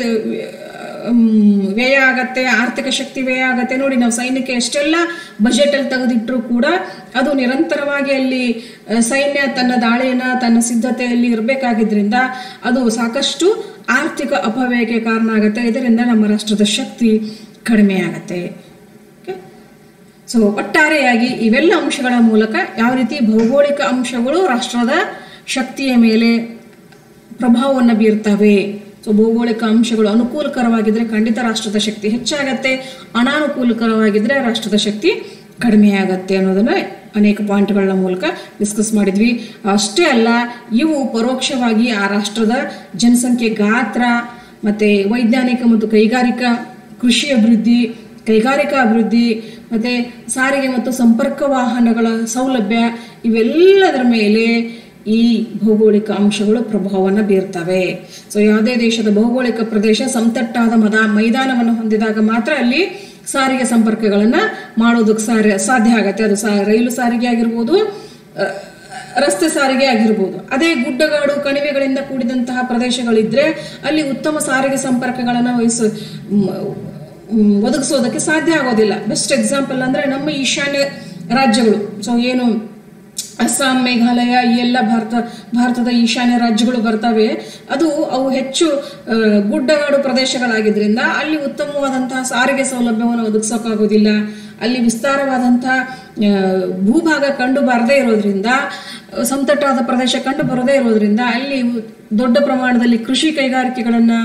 ಮ್, ವ್ಯಯ ಆಗತ್ತೆ ಆರ್ಥಿಕ ಶಕ್ತಿ ವ್ಯಯ ಆಗತ್ತೆ ನೋಡಿ ನಾವು ಸೈನ್ಯಕ್ಕೆ ಎಷ್ಟೆಲ್ಲ ಬಜೆಟ್ ಅಲ್ಲಿ ತೆಗೆದಿಟ್ಟರು ಕೂಡ ಅದು ನಿರಂತರವಾಗಿ ಅಲ್ಲಿ ಆ, ಸೈನ್ಯ ತನ್ನ ದಾಳಿಯನ್ನ ತನ್ನ ಸಿದ್ಧತೆಯಲ್ಲಿ ಇರಬೇಕಾಗಿದ್ರಿಂದ ಅದು ಸಾಕಷ್ಟು ಆರ್ಥಿಕ ಅಪವ್ಯಯಕ್ಕೆ ಕಾರಣ ಆಗುತ್ತೆ ಇದರಿಂದ ನಮ್ಮ ರಾಷ್ಟ್ರದ ಶಕ್ತಿ ಕಡಿಮೆ ಆಗತ್ತೆ Okay? ಸೊ ಒಟ್ಟಾರೆಯಾಗಿ ಇವೆಲ್ಲ ಅಂಶಗಳ ಮೂಲಕ ಯಾವ ರೀತಿ ಭೌಗೋಳಿಕ ಅಂಶಗಳು ರಾಷ್ಟ್ರದ ಶಕ್ತಿಯ ಮೇಲೆ ಪ್ರಭಾವವನ್ನು ಬೀರ್ತವೆ ಸೊ ಭೌಗೋಳಿಕ ಅಂಶಗಳು ಅನುಕೂಲಕರವಾಗಿದ್ರೆ ಖಂಡಿತ ರಾಷ್ಟ್ರದ ಶಕ್ತಿ ಹೆಚ್ಚಾಗತ್ತೆ ಅನಾನುಕೂಲಕರವಾಗಿದ್ರೆ ರಾಷ್ಟ್ರದ ಶಕ್ತಿ ಕಡಿಮೆ ಆಗತ್ತೆ ಅನ್ನೋದನ್ನ ಅನೇಕ ಪಾಯಿಂಟ್ಗಳ ಮೂಲಕ ಡಿಸ್ಕಸ್ ಮಾಡಿದ್ವಿ ಅಷ್ಟೇ ಅಲ್ಲ ಇವು ಪರೋಕ್ಷವಾಗಿ ಆ ರಾಷ್ಟ್ರದ ಜನಸಂಖ್ಯೆ ಗಾತ್ರ ಮತ್ತೆ ವೈಜ್ಞಾನಿಕ ಮತ್ತು ಕೈಗಾರಿಕಾ ಕೃಷಿ ಅಭಿವೃದ್ಧಿ ಕೈಗಾರಿಕಾ ಅಭಿವೃದ್ಧಿ ಮತ್ತೆ ಸಾರಿಗೆ ಮತ್ತು ಸಂಪರ್ಕ ವಾಹನಗಳ ಸೌಲಭ್ಯ ಇವೆಲ್ಲದರ ಮೇಲೆ ಈ ಭೌಗೋಳಿಕ ಅಂಶಗಳು ಪ್ರಭಾವವನ್ನು ಬೀರ್ತವೆ ಸೊ ಯಾವುದೇ ದೇಶದ ಭೌಗೋಳಿಕ ಪ್ರದೇಶ ಸಮತಟ್ಟಾದ ಮದ ಮೈದಾನವನ್ನು ಹೊಂದಿದಾಗ ಮಾತ್ರ ಅಲ್ಲಿ ಸಾರಿಗೆ ಸಂಪರ್ಕಗಳನ್ನ ಮಾಡೋದಕ್ಕೆ ಸಾರಿ ಸಾಧ್ಯ ಆಗತ್ತೆ ಅದು ಸಾ ರೈಲು ಸಾರಿಗೆ ಆಗಿರ್ಬೋದು ಅಹ್, ರಸ್ತೆ ಸಾರಿಗೆ ಆಗಿರ್ಬೋದು ಅದೇ ಗುಡ್ಡಗಾಡು ಕಣಿವೆಗಳಿಂದ ಕೂಡಿದಂತಹ ಪ್ರದೇಶಗಳಿದ್ರೆ ಅಲ್ಲಿ ಉತ್ತಮ ಸಾರಿಗೆ ಸಂಪರ್ಕಗಳನ್ನು ವಹಿಸ ಮ್, ಮ್, ಒದಗಿಸೋದಕ್ಕೆ ಸಾಧ್ಯ ಆಗೋದಿಲ್ಲ ಬೆಸ್ಟ್ ಎಕ್ಸಾಂಪಲ್ ಅಂದ್ರೆ ನಮ್ಮ ಈಶಾನ್ಯ ರಾಜ್ಯಗಳು ಸೊ ಏನು ಅಸ್ಸಾಂ ಮೇಘಾಲಯ ಈ ಎಲ್ಲ ಭಾರತ ಭಾರತದ ಈಶಾನ್ಯ ರಾಜ್ಯಗಳು ಬರ್ತವೆ ಅದು ಅವು ಹೆಚ್ಚು ಆ, ಗುಡ್ಡಗಾಡು ಪ್ರದೇಶಗಳಾಗಿದ್ರಿಂದ ಅಲ್ಲಿ ಉತ್ತಮವಾದಂತಹ ಸಾರಿಗೆ ಸೌಲಭ್ಯವನ್ನು ಒದಗಿಸೋಕ್ಕಾಗೋದಿಲ್ಲ ಅಲ್ಲಿ ವಿಸ್ತಾರವಾದಂತಹ ಆ, ಭೂಭಾಗ ಕಂಡು ಬರದೇ ಇರೋದ್ರಿಂದ ಆ, ಸಮತಟ್ಟಾದ ಪ್ರದೇಶ ಕಂಡು ಬರದೇ ಇರೋದ್ರಿಂದ ಅಲ್ಲಿ ದೊಡ್ಡ ಪ್ರಮಾಣದಲ್ಲಿ ಕೃಷಿ ಕೈಗಾರಿಕೆಗಳನ್ನು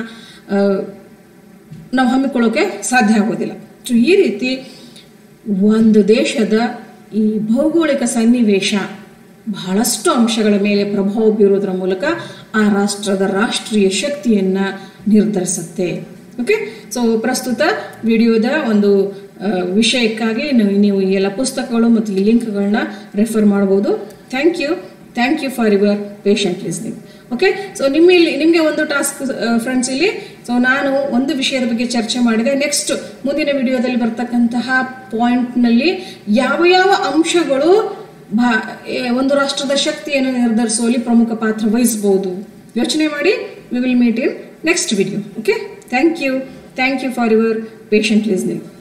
ನಾವು ಹಮ್ಮಿಕೊಳ್ಳೋಕೆ ಸಾಧ್ಯ ಆಗೋದಿಲ್ಲ ಸೊ ಈ ರೀತಿ ಒಂದು ದೇಶದ ಈ ಭೌಗೋಳಿಕ ಸನ್ನಿವೇಶ ಬಹಳಷ್ಟು ಅಂಶಗಳ ಮೇಲೆ ಪ್ರಭಾವ ಬೀರೋದ್ರ ಮೂಲಕ ಆ ರಾಷ್ಟ್ರದ ರಾಷ್ಟ್ರೀಯ ಶಕ್ತಿಯನ್ನ ನಿರ್ಧರಿಸುತ್ತೆ ಓಕೆ ಸೊ ಪ್ರಸ್ತುತ ವಿಡಿಯೋದ ಒಂದು ಆ, ವಿಷಯಕ್ಕಾಗಿ ನೀವು ನೀವು ಈ ಎಲ್ಲ ಪುಸ್ತಕಗಳು ಮತ್ತು ಈ ಲಿಂಕ್ಗಳನ್ನ ರೆಫರ್ ಮಾಡ್ಬೋದು thank you thank you for your patient listening okay so ನಿಮ್ಮ ಇಲ್ಲಿ ನಿಮಗೆ ಒಂದು ಟಾಸ್ಕ್ ಫ್ರೆಂಡ್ಸ್ ಇಲ್ಲಿ ಸೊ ನಾನು ಒಂದು ವಿಷಯದ ಬಗ್ಗೆ ಚರ್ಚೆ ಮಾಡಿದೆ ನೆಕ್ಸ್ಟ್ ಮುಂದಿನ ವಿಡಿಯೋದಲ್ಲಿ ಬರ್ತಕ್ಕಂತಹ ಪಾಯಿಂಟ್ನಲ್ಲಿ ಯಾವ ಯಾವ ಅಂಶಗಳು ಭಾ ಏ, ಒಂದು ರಾಷ್ಟ್ರದ ಶಕ್ತಿಯನ್ನು ನಿರ್ಧರಿಸುವಲ್ಲಿ ಪ್ರಮುಖ ಪಾತ್ರ ವಹಿಸಬಹುದು ಯೋಚನೆ ಮಾಡಿ we will meet in next video okay thank you thank you for your patient listening